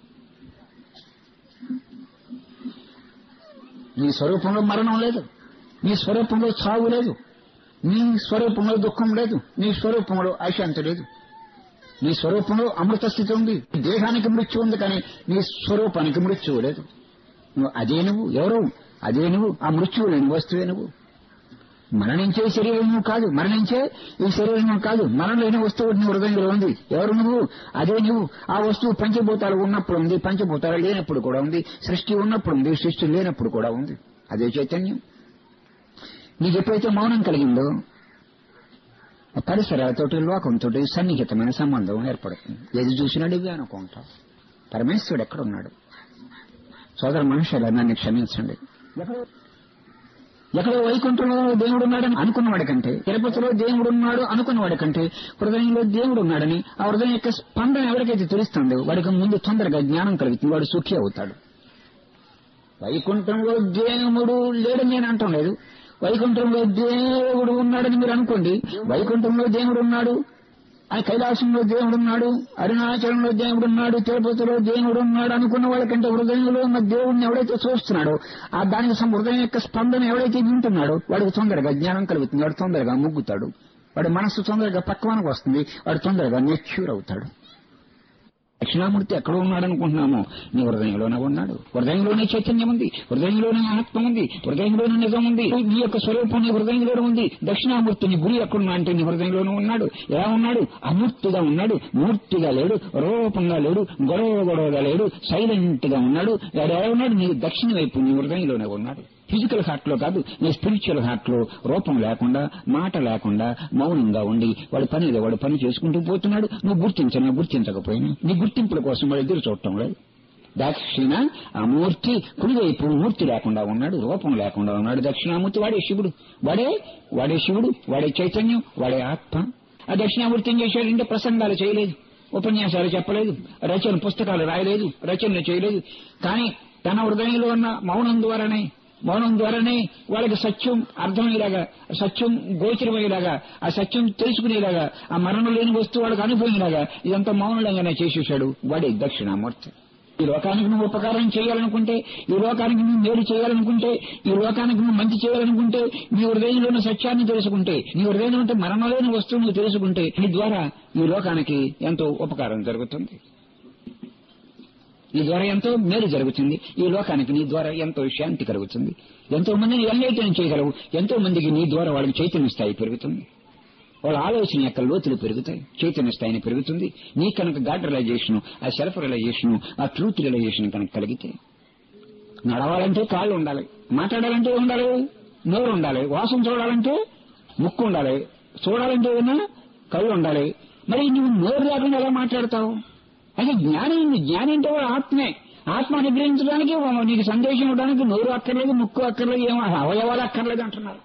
నీ స్వరూపంలో మరణం లేదు నీ స్వరూపంలో చావు లేదు నీ స్వరూపంలో దుఃఖం లేదు నీ స్వరూపంలో అశాంతి లేదు నీ స్వరూపంలో అమృత స్థితి ఉంది దేహానికి మృత్యు ఉంది కానీ నీ స్వరూపానికి మృత్యువు లేదు నువ్వు అదే నువ్వు ఎవరు అదే నువ్వు ఆ మృత్యువు లేని వస్తువే నువ్వు మరణించే శరీరం నువ్వు కాదు మరణించే ఈ శరీరం నువ్వు కాదు మరణం లేని వస్తువు నీ హృదయంలో ఉంది ఎవరు నువ్వు అదే నువ్వు ఆ వస్తువు పంచభూతాలు ఉన్నప్పుడు ఉంది పంచభూతాలు లేనప్పుడు కూడా ఉంది సృష్టి ఉన్నప్పుడు ఉంది సృష్టి లేనప్పుడు కూడా ఉంది అదే చైతన్యం నీకు ఎప్పుడైతే మౌనం కలిగిందో ఆ పరిసరాలతోటి లోకంతో సన్నిహితమైన సంబంధం ఏర్పడుతుంది ఏది చూసినా నువ్వే అనుకుంటావు పరమేశ్వరుడు ఎక్కడున్నాడు సోదర మనుషుల నన్ను క్షమించండి ఎక్కడో ఎక్కడో వైకుంఠంలో దేవుడు ఉన్నాడని అనుకున్నవాడి కంటే తిరుపతిలో దేవుడు ఉన్నాడు అనుకున్నవాడి కంటే హృదయంలో దేవుడు ఉన్నాడని ఆ హృదయం యొక్క స్పందన ఎవరికైతే తెలుస్తుందో వాడికి ముందు తొందరగా జ్ఞానం కలుగుతుంది వాడు సుఖి అవుతాడు వైకుంఠంలో దేవుడు లేడని నేను అంటం లేదు వైకుంఠంలో దేవుడు ఉన్నాడని మీరు అనుకోండి వైకుంఠంలో దేవుడు ఉన్నాడు ఆ కైలాసంలో దేవుడు ఉన్నాడు అరుణాచలంలో దేవుడు ఉన్నాడు తిరుపతిలో దేవుడు ఉన్నాడు అనుకున్న వాళ్ళకంటే హృదయంలో ఉన్న దేవుడిని ఎవడైతే చూస్తున్నాడో ఆ దానికి సం- హృదయం యొక్క స్పందన ఎవడైతే వింటున్నాడో వాడికి తొందరగా జ్ఞానం కలుగుతుంది వాడు తొందరగా ముగ్గుతాడు వాడి మనస్సు తొందరగా పక్వానికి వస్తుంది వాడు తొందరగా మెచ్యూర్ అవుతాడు దక్షిణామూర్తి ఎక్కడ ఉన్నాడు అనుకుంటున్నామో నీ హృదయంలోనే ఉన్నాడు హృదయంలోనే చైతన్యం ఉంది హృదయంలోనే ఆత్మ ఉంది హృదయంలోనే నిజం ఉంది నీ యొక్క స్వరూపం నీ హృదయంలోనే ఉంది దక్షిణామూర్తి నీ గురి ఎక్కడున్నా అంటే నీ హృదయంలోనే ఉన్నాడు ఎలా ఉన్నాడు అమూర్తిగా ఉన్నాడు మూర్తిగా లేడు రూపంగా లేడు గొడవ గొడవగా లేడు సైలెంట్ గా ఉన్నాడు వాడు ఎలా ఉన్నాడు నీ దక్షిణ వైపు నీ హృదయంలోనే ఉన్నాడు ఫిజికల్ హార్ట్ లో కాదు నీ స్పిరిచువల్ హార్ట్ లో రూపం లేకుండా మాట లేకుండా మౌనంగా ఉండి వాడి పని ఏదో వాడు పని చేసుకుంటూ పోతున్నాడు నువ్వు గుర్తించినా గుర్తించకపోయినా నీ గుర్తింపుల కోసం వాడు ఎదురు చూడటం లేదు దక్షిణ ఆ మూర్తి కుడివైపు మూర్తి లేకుండా ఉన్నాడు రూపం లేకుండా ఉన్నాడు దక్షిణామూర్తి వాడే శివుడు వాడే వాడే శివుడు వాడే చైతన్యం వాడే ఆత్మ ఆ దక్షిణామూర్తి ఏం చేశాడంటే ప్రసంగాలు చేయలేదు ఉపన్యాసాలు చెప్పలేదు రచన పుస్తకాలు రాయలేదు రచనలు చేయలేదు కానీ తన హృదయంలో ఉన్న మౌనం ద్వారానే మౌనం ద్వారానే వాళ్ళకి సత్యం అర్థమయ్యేలాగా సత్యం గోచరమయ్యేలాగా ఆ సత్యం తెలుసుకునేలాగా ఆ మరణం లేని వస్తువు వాళ్ళకి అనుభవమేలాగా ఇదంతా మౌనంగానే చేసేశాడు వాడే దక్షిణామూర్తి ఈ లోకానికి నువ్వు ఉపకారం చేయాలనుకుంటే ఈ లోకానికి నువ్వు మేలు చేయాలనుకుంటే ఈ లోకానికి నువ్వు మంచి చేయాలనుకుంటే నీ హృదయంలో ఉన్న సత్యాన్ని తెలుసుకుంటే నీ హృదయంలో ఉంటే మరణం లేని వస్తువు నువ్వు తెలుసుకుంటే నీ ద్వారా ఈ లోకానికి ఎంతో ఉపకారం జరుగుతుంది నీ ద్వారా ఎంతో మేలు జరుగుతుంది ఈ లోకానికి నీ ద్వారా ఎంతో శాంతి కలుగుతుంది ఎంతో మందిని ఎన్లైటన్ చేయగలవు ఎంతో మందికి నీ ద్వారా వాళ్ళకి చైతన్య స్థాయి పెరుగుతుంది వాళ్ళ ఆలోచన యొక్క లోతులు పెరుగుతాయి చైతన్య స్థాయిని పెరుగుతుంది నీ కనుక గాడ్ రియలైజేషన్ ఆ సెల్ఫ్ రియలైజేషన్ ఆ ట్రూత్ రియలైజేషన్ కనుక కలిగితే నడవాలంటే కాళ్ళు ఉండాలి మాట్లాడాలంటే ఉండాలి నోరు ఉండాలి వాసన చూడాలంటే ముక్కు ఉండాలి చూడాలంటే ఏదైనా కళ్ళు ఉండాలి మరి నువ్వు నోరు లేకుండా ఎలా మాట్లాడతావు అంటే జ్ఞాని జ్ఞాని అంటే వాడు ఆత్మే ఆత్మ నిగ్రహించడానికి నీకు సందేశం ఇవ్వడానికి నోరు అక్కర్లేదు ముక్కు అక్కర్లేదు ఏమో అవయవాలు అక్కర్లేదు అంటున్నారు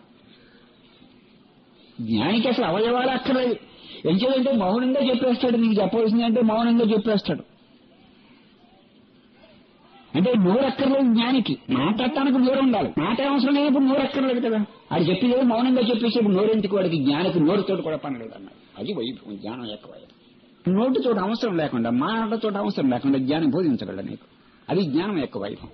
జ్ఞానికి అసలు అవయవాలు అక్కర్లేదు ఏం చేయాలంటే మౌనంగా చెప్పేస్తాడు నీకు చెప్పవలసింది అంటే మౌనంగా చెప్పేస్తాడు అంటే నోరక్కర్లేదు జ్ఞానికి మాట్లాడటానికి నోరు ఉండాలి మాట అవసరం లేనప్పుడు నోరు అక్కర్లేదు కదా అది చెప్పేది మౌనంగా చెప్పేసి ఇప్పుడు నోరెందుకు వాడికి జ్ఞానికి నోరుతోటి కూడా పని లేదు అన్నాడు అది వైభవం జ్ఞానం యొక్క వైభవం నోటితో అవసరం లేకుండా మాటతో అవసరం లేకుండా జ్ఞానం బోధించగలడు నీకు అది జ్ఞానం యొక్క వైభవం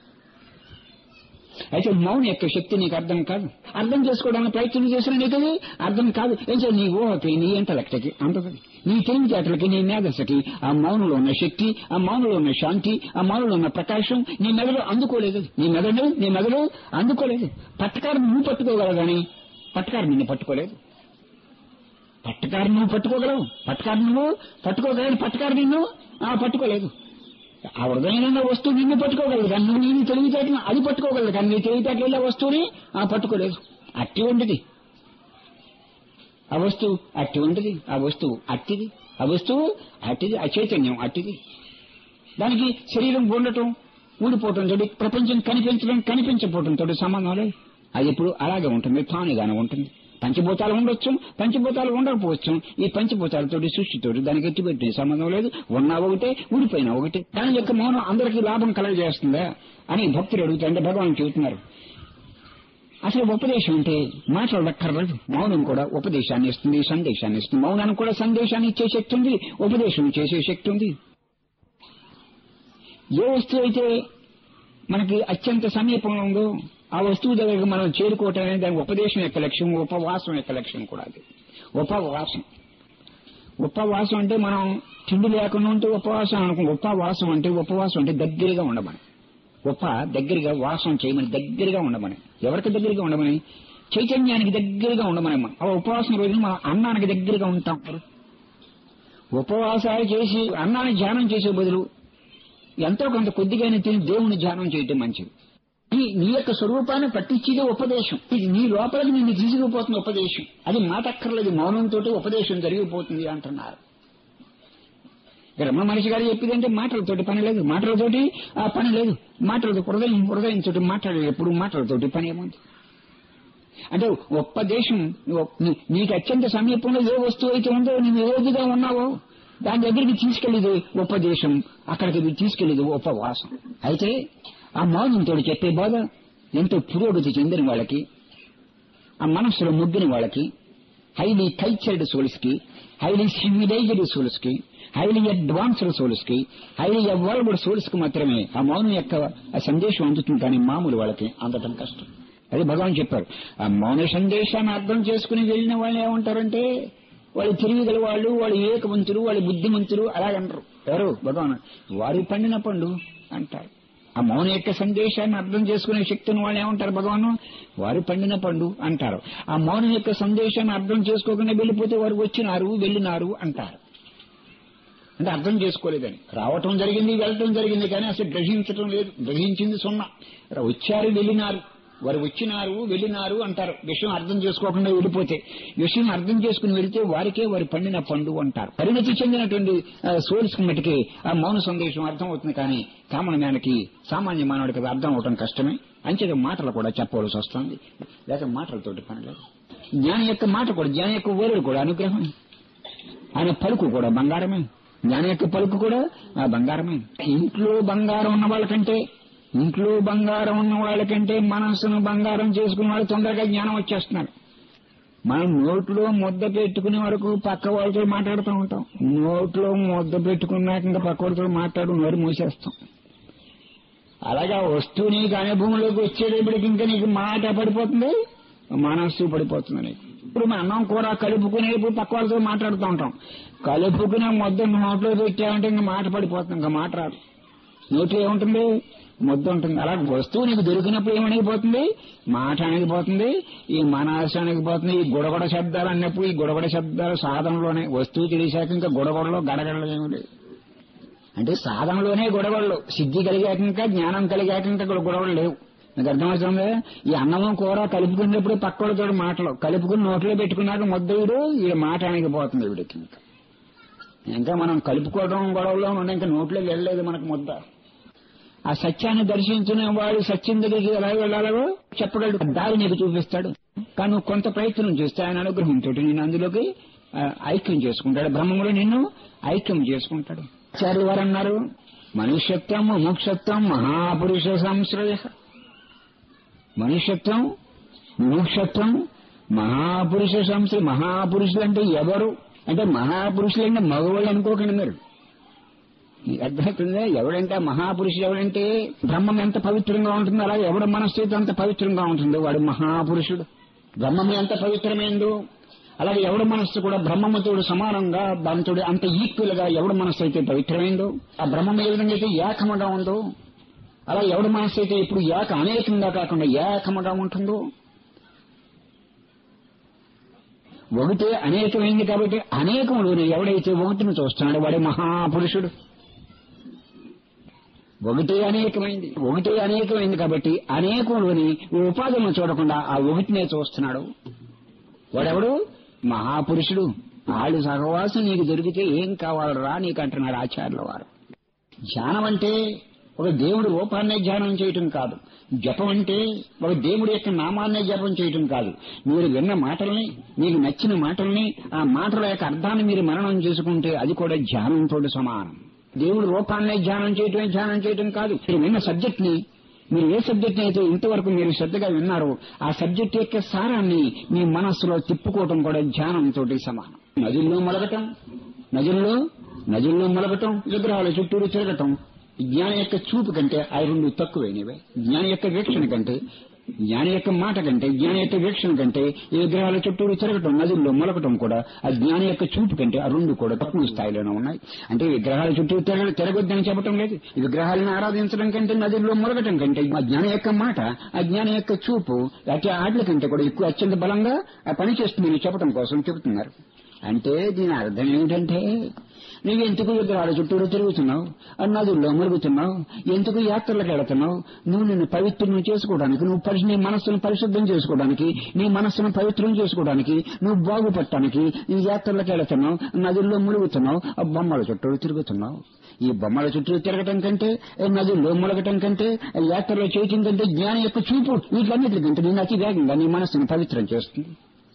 అయితే మౌనం యొక్క శక్తి నీకు అర్థం కాదు అర్థం చేసుకోవడానికి ప్రయత్నం చేసిన నీకు అది అర్థం కాదు ఏం చేయాలి నీ ఊహకి నీ ఇంటలెక్ట్కి అందదు నీ తెలివితేటలకి నీ మేధస్సుకి ఆ మౌనంలో ఉన్న శక్తి ఆ మౌనంలో ఉన్న శాంతి ఆ మౌనంలో ఉన్న ప్రకాశం నీ మెదడు అందుకోలేదు నీ మెదడు నీ మెదడు అందుకోలేదు పట్టకారు నువ్వు పట్టుకోగలవు కానీ పట్టకారు నిన్ను పట్టుకోలేదు పట్టకారు నువ్వు పట్టుకోగలవు పట్టకారు నువ్వు పట్టుకోగలవు పట్టకారు నిన్ను ఆ పట్టుకోలేదు ఆ హృదయమైన వస్తువు నిన్ను పట్టుకోగలదు కానీ నువ్వు నీ తెలివితేటలు అది పట్టుకోగలదు కానీ నీ తెలివితేటల వస్తువుని ఆ పట్టుకోలేదు అట్టి ఉండేది ఆ వస్తువు అట్టి ఉండేది ఆ వస్తువు అట్టిది ఆ వస్తువు అట్టిది ఆ చైతన్యం అట్టిది దానికి శరీరం ఉండటం ఊడిపోవటం తోటి ప్రపంచం కనిపించడం కనిపించకపోవటం తోటి సంబంధం లేదు అది ఎప్పుడు అలాగే ఉంటుంది తానుగానే ఉంటుంది పంచభూతాలు ఉండొచ్చు పంచభూతాలు ఉండకపోవచ్చు ఈ పంచభూతాలతోటి సృష్టితోటి దానికి ఎట్టిపెట్టిన సంబంధం లేదు ఉన్నా ఒకటే ఊడిపోయినా ఒకటే దాని యొక్క మౌనం అందరికీ లాభం కలగజేస్తుందా అని భక్తులు అడుగుతుంటే భగవాన్ చెబుతున్నారు అసలు ఉపదేశం అంటే మాట్లాడక్కర్లేదు మౌనం కూడా ఉపదేశాన్ని ఇస్తుంది సందేశాన్ని ఇస్తుంది మౌనానికి కూడా సందేశాన్ని ఇచ్చే శక్తి ఉంది ఉపదేశం చేసే శక్తి ఉంది ఏ వస్తువు అయితే మనకి అత్యంత సమీపంలో ఉందో ఆ వస్తువు దగ్గరికి మనం చేరుకోవటం అనేది దాని ఉపదేశం యొక్క లక్ష్యం ఉపవాసం యొక్క లక్ష్యం కూడా అది ఉపవాసం ఉపవాసం అంటే మనం తిండి లేకుండా ఉంటే ఉపవాసం అనుకో ఉపవాసం అంటే ఉపవాసం అంటే దగ్గరగా ఉండమని ఉప దగ్గరగా వాసం చేయమని దగ్గరగా ఉండమని ఎవరికి దగ్గరగా ఉండమని చైతన్యానికి దగ్గరగా ఉండమని మనం ఆ ఉపవాసం రోజున మనం అన్నానికి దగ్గరగా ఉంటాం ఉపవాసాలు చేసి అన్నాన్ని ధ్యానం చేసే బదులు ఎంతో కొంత కొద్దిగానే తిని దేవుని ధ్యానం చేయటం మంచిది నీ నీ యొక్క స్వరూపాన్ని పట్టించేదే ఉపదేశం ఇది నీ లోపలికి నిన్ను తీసుకుపోతున్న ఉపదేశం అది మాటక్కర్లేదు మౌనంతో ఉపదేశం జరిగిపోతుంది అంటున్నారు రమణ మనిషి గారు చెప్పిందంటే మాటలతోటి పని లేదు మాటలతోటి ఆ పని లేదు మాటలతో హృదయం హృదయం తోటి మాట్లాడేది ఎప్పుడు మాటలతోటి పని ఏముంది అంటే ఉపదేశం నీ- నీకు అత్యంత సమీపంలో ఏ వస్తువు అయితే ఉందో నువ్వు ఏదిగా ఉన్నావో దాని దగ్గరికి తీసుకెళ్లేది ఉపదేశం అక్కడికి తీసుకెళ్లేది ఉపవాసం అయితే ఆ మౌనంతో చెప్పే బోధ ఎంతో పురోగతి చెందిన వాళ్ళకి ఆ మనస్సులో ముగ్గిన వాళ్ళకి హైలీ కల్చర్డ్ సోల్స్ కి హైలీ సివిలైజ్డ్ సోల్స్ కి హైలీ అడ్వాన్స్డ్ సోల్స్ కి హైలీ ఎవాల్వ్డ్ సోల్స్ కి మాత్రమే ఆ మౌనం యొక్క ఆ సందేశం అందుతుంది కానీ మామూలు వాళ్ళకి అందటం కష్టం అది భగవాన్ చెప్పారు ఆ మౌన సందేశాన్ని అర్థం చేసుకుని వెళ్ళిన వాళ్ళు ఏమంటారంటే వాళ్ళు తిరిగిగల వాళ్ళు వాళ్ళు వివేకవంతులు వాళ్ళు బుద్ధిమంతులు అలాగంటారు ఎవరు భగవాన్ వారు పండిన పండు అంటారు ఆ మౌన యొక్క సందేశాన్ని అర్థం చేసుకునే శక్తిని వాళ్ళు ఏమంటారు భగవాను వారు పండిన పండు అంటారు ఆ మౌనం యొక్క సందేశాన్ని అర్థం చేసుకోకుండా వెళ్ళిపోతే వారు వచ్చినారు వెళ్ళినారు అంటారు అంటే అర్థం చేసుకోలేదని రావటం జరిగింది వెళ్ళటం జరిగింది కానీ అసలు గ్రహించటం లేదు గ్రహించింది సున్నా వచ్చారు వెళ్ళినారు వారు వచ్చినారు వెళ్ళినారు అంటారు విషయం అర్థం చేసుకోకుండా వెళ్ళిపోతే విషయం అర్థం చేసుకుని వెళితే వారికే వారి పండిన పండు అంటారు పరిణతి చెందినటువంటి సోల్స్ మటుకి ఆ మౌన సందేశం అర్థం అవుతుంది కానీ కామన్ మ్యాన్కి సామాన్య మానవుడికి అది అర్థం అవటం కష్టమే అంచేత మాటలు కూడా చెప్పవలసి వస్తుంది లేక మాటలతోటి పని లేదు జ్ఞాని యొక్క మాట కూడా జ్ఞాని యొక్క వేరుడు కూడా అనుగ్రహం ఆయన పలుకు కూడా బంగారమే జ్ఞాని యొక్క పలుకు కూడా ఆ బంగారమే ఇంట్లో బంగారం ఉన్న వాళ్ళకంటే ఇంట్లో బంగారం ఉన్న వాళ్ళకంటే మనస్సును బంగారం చేసుకున్న వాళ్ళు తొందరగా జ్ఞానం వచ్చేస్తున్నారు మనం నోట్లో ముద్ద పెట్టుకునే వరకు పక్క వాళ్ళతో మాట్లాడుతూ ఉంటాం నోట్లో ముద్ద పెట్టుకున్నాక ఇంకా పక్క వాళ్ళతో మాట్లాడు నోరు మూసేస్తాం అలాగా వస్తువు నీకు అనుభవంలోకి వచ్చేటప్పటికి ఇంకా నీకు మాట పడిపోతుంది మనస్సు పడిపోతుంది నీకు ఇప్పుడు మన అన్నం కూర కలుపుకునేప్పుడు పక్క వాళ్ళతో మాట్లాడుతూ ఉంటాం కలుపుకునే ముద్ద నోట్లో పెట్టామంటే ఇంకా మాట పడిపోతుంది ఇంకా మాట రాదు నోట్లో ఏముంటుంది ముద్ద ఉంటుంది అలా వస్తువు నీకు దొరికినప్పుడు ఏమణిగిపోతుంది మాట అణిగిపోతుంది ఈ మనస్సు అణిగిపోతుంది ఈ గుడగొడ శబ్దాలు అన్నప్పుడు ఈ గుడగొడ శబ్దాలు సాధనలోనే వస్తువు తెలిసాక ఇంకా గుడగొడలో గడగడలు ఏమి లేదు అంటే సాధనలోనే గొడవలు సిద్ధి కలిగాక ఇంకా జ్ఞానం కలిగాక ఇంకా ఇక్కడ గొడవలు లేవు మీకు అర్థమవుతుంది ఈ అన్నము కూర కలుపుకున్నప్పుడు పక్కలతో మాటలు కలుపుకుని నోట్లో పెట్టుకున్నాక ముద్ద వీడు ఈ మాట అణిగిపోతుంది వీడికి ఇంకా ఇంకా మనం కలుపుకోవడం గొడవలో ఉండే ఇంకా నోట్లో వెళ్ళలేదు మనకు ముద్ద ఆ సత్యాన్ని దర్శించిన వాడు సత్యం దగ్గరికి ఎలా వెళ్ళాలో చెప్పగలడు దారి నీకు చూపిస్తాడు కానీ నువ్వు కొంత ప్రయత్నం చేస్తే ఆయన అనుగ్రహంతో నేను అందులోకి ఆ, ఐక్యం చేసుకుంటాడు బ్రహ్మంలో నిన్ను ఐక్యం చేసుకుంటాడు ఆచార్యులు వారు అన్నారు మనుష్యత్వం ముముక్షత్వం మహాపురుష సంశ్రయ మనుష్యత్వం ముముక్షత్వం మహాపురుష సంశ్రయ మహాపురుషులు అంటే ఎవరు అంటే మహాపురుషులు అంటే మగవాళ్ళు అనుకోకండి మీరు మీకు అర్థమవుతుందా ఎవడంటే మహాపురుషుడు ఎవడంటే బ్రహ్మం ఎంత పవిత్రంగా ఉంటుందో అలాగే ఎవడ మనస్థితి అంత పవిత్రంగా ఉంటుందో వాడు మహాపురుషుడు బ్రహ్మం ఎంత పవిత్రమైందో అలాగే ఎవడ మనస్సు కూడా బ్రహ్మముతోడు సమానంగా దాంతో అంత ఈక్వల్ గా ఎవడ మనస్సు అయితే పవిత్రమైందో ఆ బ్రహ్మం ఏ విధంగా అయితే ఏకముగా ఉందో అలా ఎవడ మనస్సు అయితే ఇప్పుడు ఏక అనేకంగా కాకుండా ఏకముగా ఉంటుందో ఒకటే అనేకమైంది కాబట్టి అనేకములు ఎవడైతే ఒకటిని చూస్తున్నాడో వాడే మహాపురుషుడు ఒకటే అనేకమైంది ఒకటే అనేకమైంది కాబట్టి అనేకంలోని ఉపాధులను చూడకుండా ఆ ఒకటినే చూస్తున్నాడు వాడెవడు మహాపురుషుడు ఆడు సహవాసం నీకు దొరికితే ఏం కావాలరా నీకు అంటున్నాడు ఆచార్యుల వారు ధ్యానం అంటే ఒక దేవుడి రూపాన్నే ధ్యానం చేయటం కాదు జపం అంటే ఒక దేవుడి యొక్క నామాన్నే జపం చేయటం కాదు మీరు విన్న మాటల్ని మీకు నచ్చిన మాటల్ని ఆ మాటల యొక్క అర్థాన్ని మీరు మననం చేసుకుంటే అది కూడా ధ్యానంతో సమానం దేవుడి రూపాన్నే ధ్యానం చేయటమే ధ్యానం చేయటం కాదు మీరు విన్న సబ్జెక్ట్ ని మీరు ఏ సబ్జెక్ట్ అయితే ఇంతవరకు మీరు శ్రద్ధగా విన్నారో ఆ సబ్జెక్ట్ యొక్క సారాన్ని మీ మనస్సులో తిప్పుకోవటం కూడా ధ్యానంతో సమానం నదుల్లో మొలగటం నదుల్లో నదుల్లో మొలగటం విగ్రహాల చుట్టూరు తిరగటం జ్ఞాని యొక్క చూపు కంటే ఆ రెండు తక్కువైనవే జ్ఞాని యొక్క వీక్షణ కంటే జ్ఞాని యొక్క మాట కంటే జ్ఞాని యొక్క వీక్షణ కంటే ఈ విగ్రహాల చుట్టూరు తిరగటం నదుల్లో మొలకటం కూడా ఆ జ్ఞాని యొక్క చూపు కంటే ఆ రెండు కూడా తక్కువ స్థాయిలోనే ఉన్నాయి అంటే విగ్రహాల చుట్టూ తిరగ తిరగొద్దని చెప్పటం లేదు ఈ విగ్రహాలను ఆరాధించడం కంటే నదుల్లో మొలగటం కంటే ఆ జ్ఞాని యొక్క మాట ఆ జ్ఞాని యొక్క చూపు అటు ఆటల కంటే కూడా ఎక్కువ అత్యంత బలంగా ఆ పని చేస్తుందని చెప్పడం కోసం చెబుతున్నారు అంటే దీని అర్థం ఏమిటంటే నువ్వు ఎందుకు విగ్రహాల చుట్టూరు తిరుగుతున్నావు ఆ నదుల్లో మురుగుతున్నావు ఎందుకు యాత్రలకు వెళుతున్నావు నువ్వు నిన్ను పవిత్రం చేసుకోవడానికి నువ్వు పరి నీ మనస్సును పరిశుద్ధం చేసుకోవడానికి నీ మనస్సును పవిత్రం చేసుకోవడానికి నువ్వు బాగుపడటానికి ఈ యాత్రలకు వెళుతున్నావు నదుల్లో మురుగుతున్నావు ఆ బొమ్మల చుట్టూరు తిరుగుతున్నావు ఈ బొమ్మల చుట్టూ తిరగటం కంటే ఈ నదుల్లో ములగటం కంటే ఈ యాత్రలో చేయటం కంటే జ్ఞానం యొక్క చూపు వీటన్నిటికంటే నేను అతి వేగంగా నీ మనస్సును పవిత్రం చేస్తుంది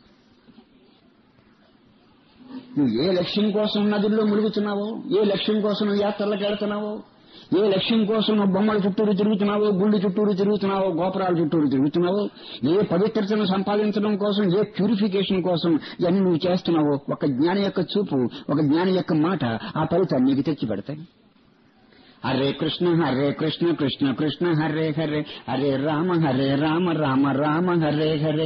నువ్వు ఏ లక్ష్యం కోసం నదుల్లో మురుగుతున్నావో ఏ లక్ష్యం కోసం నువ్వు యాత్రలకు వెళ్తున్నావో ఏ లక్ష్యం కోసం నువ్వు బొమ్మల చుట్టూరు తిరుగుతున్నావో గుండె చుట్టూరు తిరుగుతున్నావో గోపురాల చుట్టూరు తిరుగుతున్నావో ఏ పవిత్రతను సంపాదించడం కోసం ఏ ప్యూరిఫికేషన్ కోసం ఇవన్నీ నువ్వు చేస్తున్నావో ఒక జ్ఞాని యొక్క చూపు ఒక జ్ఞాని యొక్క మాట ఆ ఫలితాన్ని నీకు తెచ్చి పెడతాయి హరే కృష్ణ హరే కృష్ణ కృష్ణ కృష్ణ హరే హరే హరే రామ హరే రామ రామ రామ హరే హరే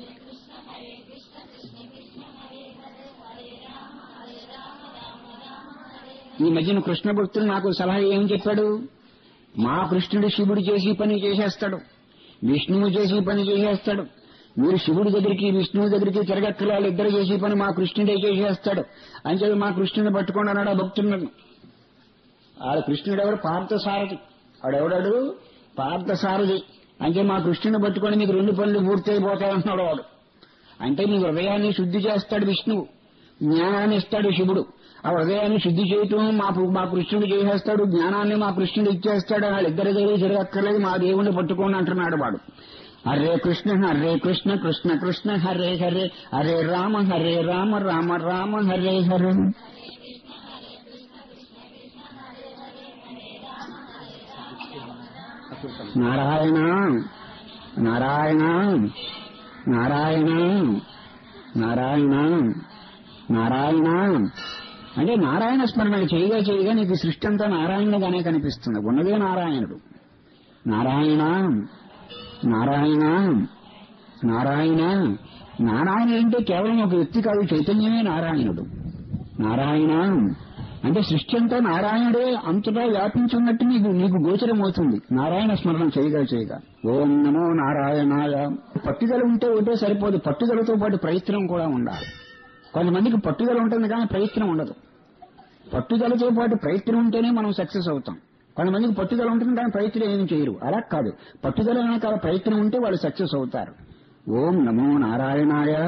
ఈ మధ్యన కృష్ణ భక్తుడు నాకు సలహా ఏం చెప్పాడు మా కృష్ణుడు శివుడు చేసి పని చేసేస్తాడు విష్ణువు చేసి పని చేసేస్తాడు మీరు శివుడి దగ్గరికి విష్ణువు దగ్గరికి తిరగక్కల ఇద్దరు చేసే పని మా కృష్ణుడే చేసేస్తాడు అని చెప్పి మా కృష్ణుని పట్టుకోండి అన్నాడు ఆ భక్తుడు ఆడ కృష్ణుడు ఎవడు పార్థసారథి ఆడెవడాడు పార్థసారథి అంటే మా కృష్ణుని పట్టుకొని మీకు రెండు పనులు పూర్తి అయిపోతాయంటున్నాడు వాడు అంటే మీ హృదయాన్ని శుద్ధి చేస్తాడు విష్ణువు జ్ఞానాన్ని ఇస్తాడు శివుడు ఆ హృదయాన్ని శుద్ధి చేయటం మా మా కృష్ణుడు చేసేస్తాడు జ్ఞానాన్ని మా కృష్ణుడు ఇచ్చేస్తాడు వాళ్ళిద్దరి దగ్గర జరగక్కర్లేదు మా దేవుణ్ణి పట్టుకోండి అంటున్నాడు వాడు హరే కృష్ణ హరే కృష్ణ కృష్ణ కృష్ణ హరే హరే హరే రామ హరే రామ రామ రామ హరే హరే నారాయణ నారాయణ నారాయణ నారాయణ నారాయణ అంటే నారాయణ స్మరణ చేయగా చేయగా నీకు సృష్టి అంతా నారాయణగానే కనిపిస్తుంది ఉన్నదే నారాయణుడు నారాయణ నారాయణ నారాయణ నారాయణ అంటే కేవలం ఒక వ్యక్తి కాదు చైతన్యమే నారాయణుడు నారాయణ అంటే సృష్టి అంతా నారాయణుడే అంతటా వ్యాపించున్నట్టు నీకు నీకు గోచరమవుతుంది నారాయణ స్మరణ చేయగా చేయగా ఓం నమో నారాయణాయ పట్టుదల ఉంటే ఒకటే సరిపోదు పట్టుదలతో పాటు ప్రయత్నం కూడా ఉండాలి కొంతమందికి పట్టుదల ఉంటుంది కానీ ప్రయత్నం ఉండదు పట్టుదలతో పాటు ప్రయత్నం ఉంటేనే మనం సక్సెస్ అవుతాం కొంతమందికి పట్టుదల ఉంటుంది కానీ ప్రయత్నం ఏం చేయరు అలా కాదు పట్టుదల వెనకాల ప్రయత్నం ఉంటే వాళ్ళు సక్సెస్ అవుతారు ఓం నమో నారాయణాయ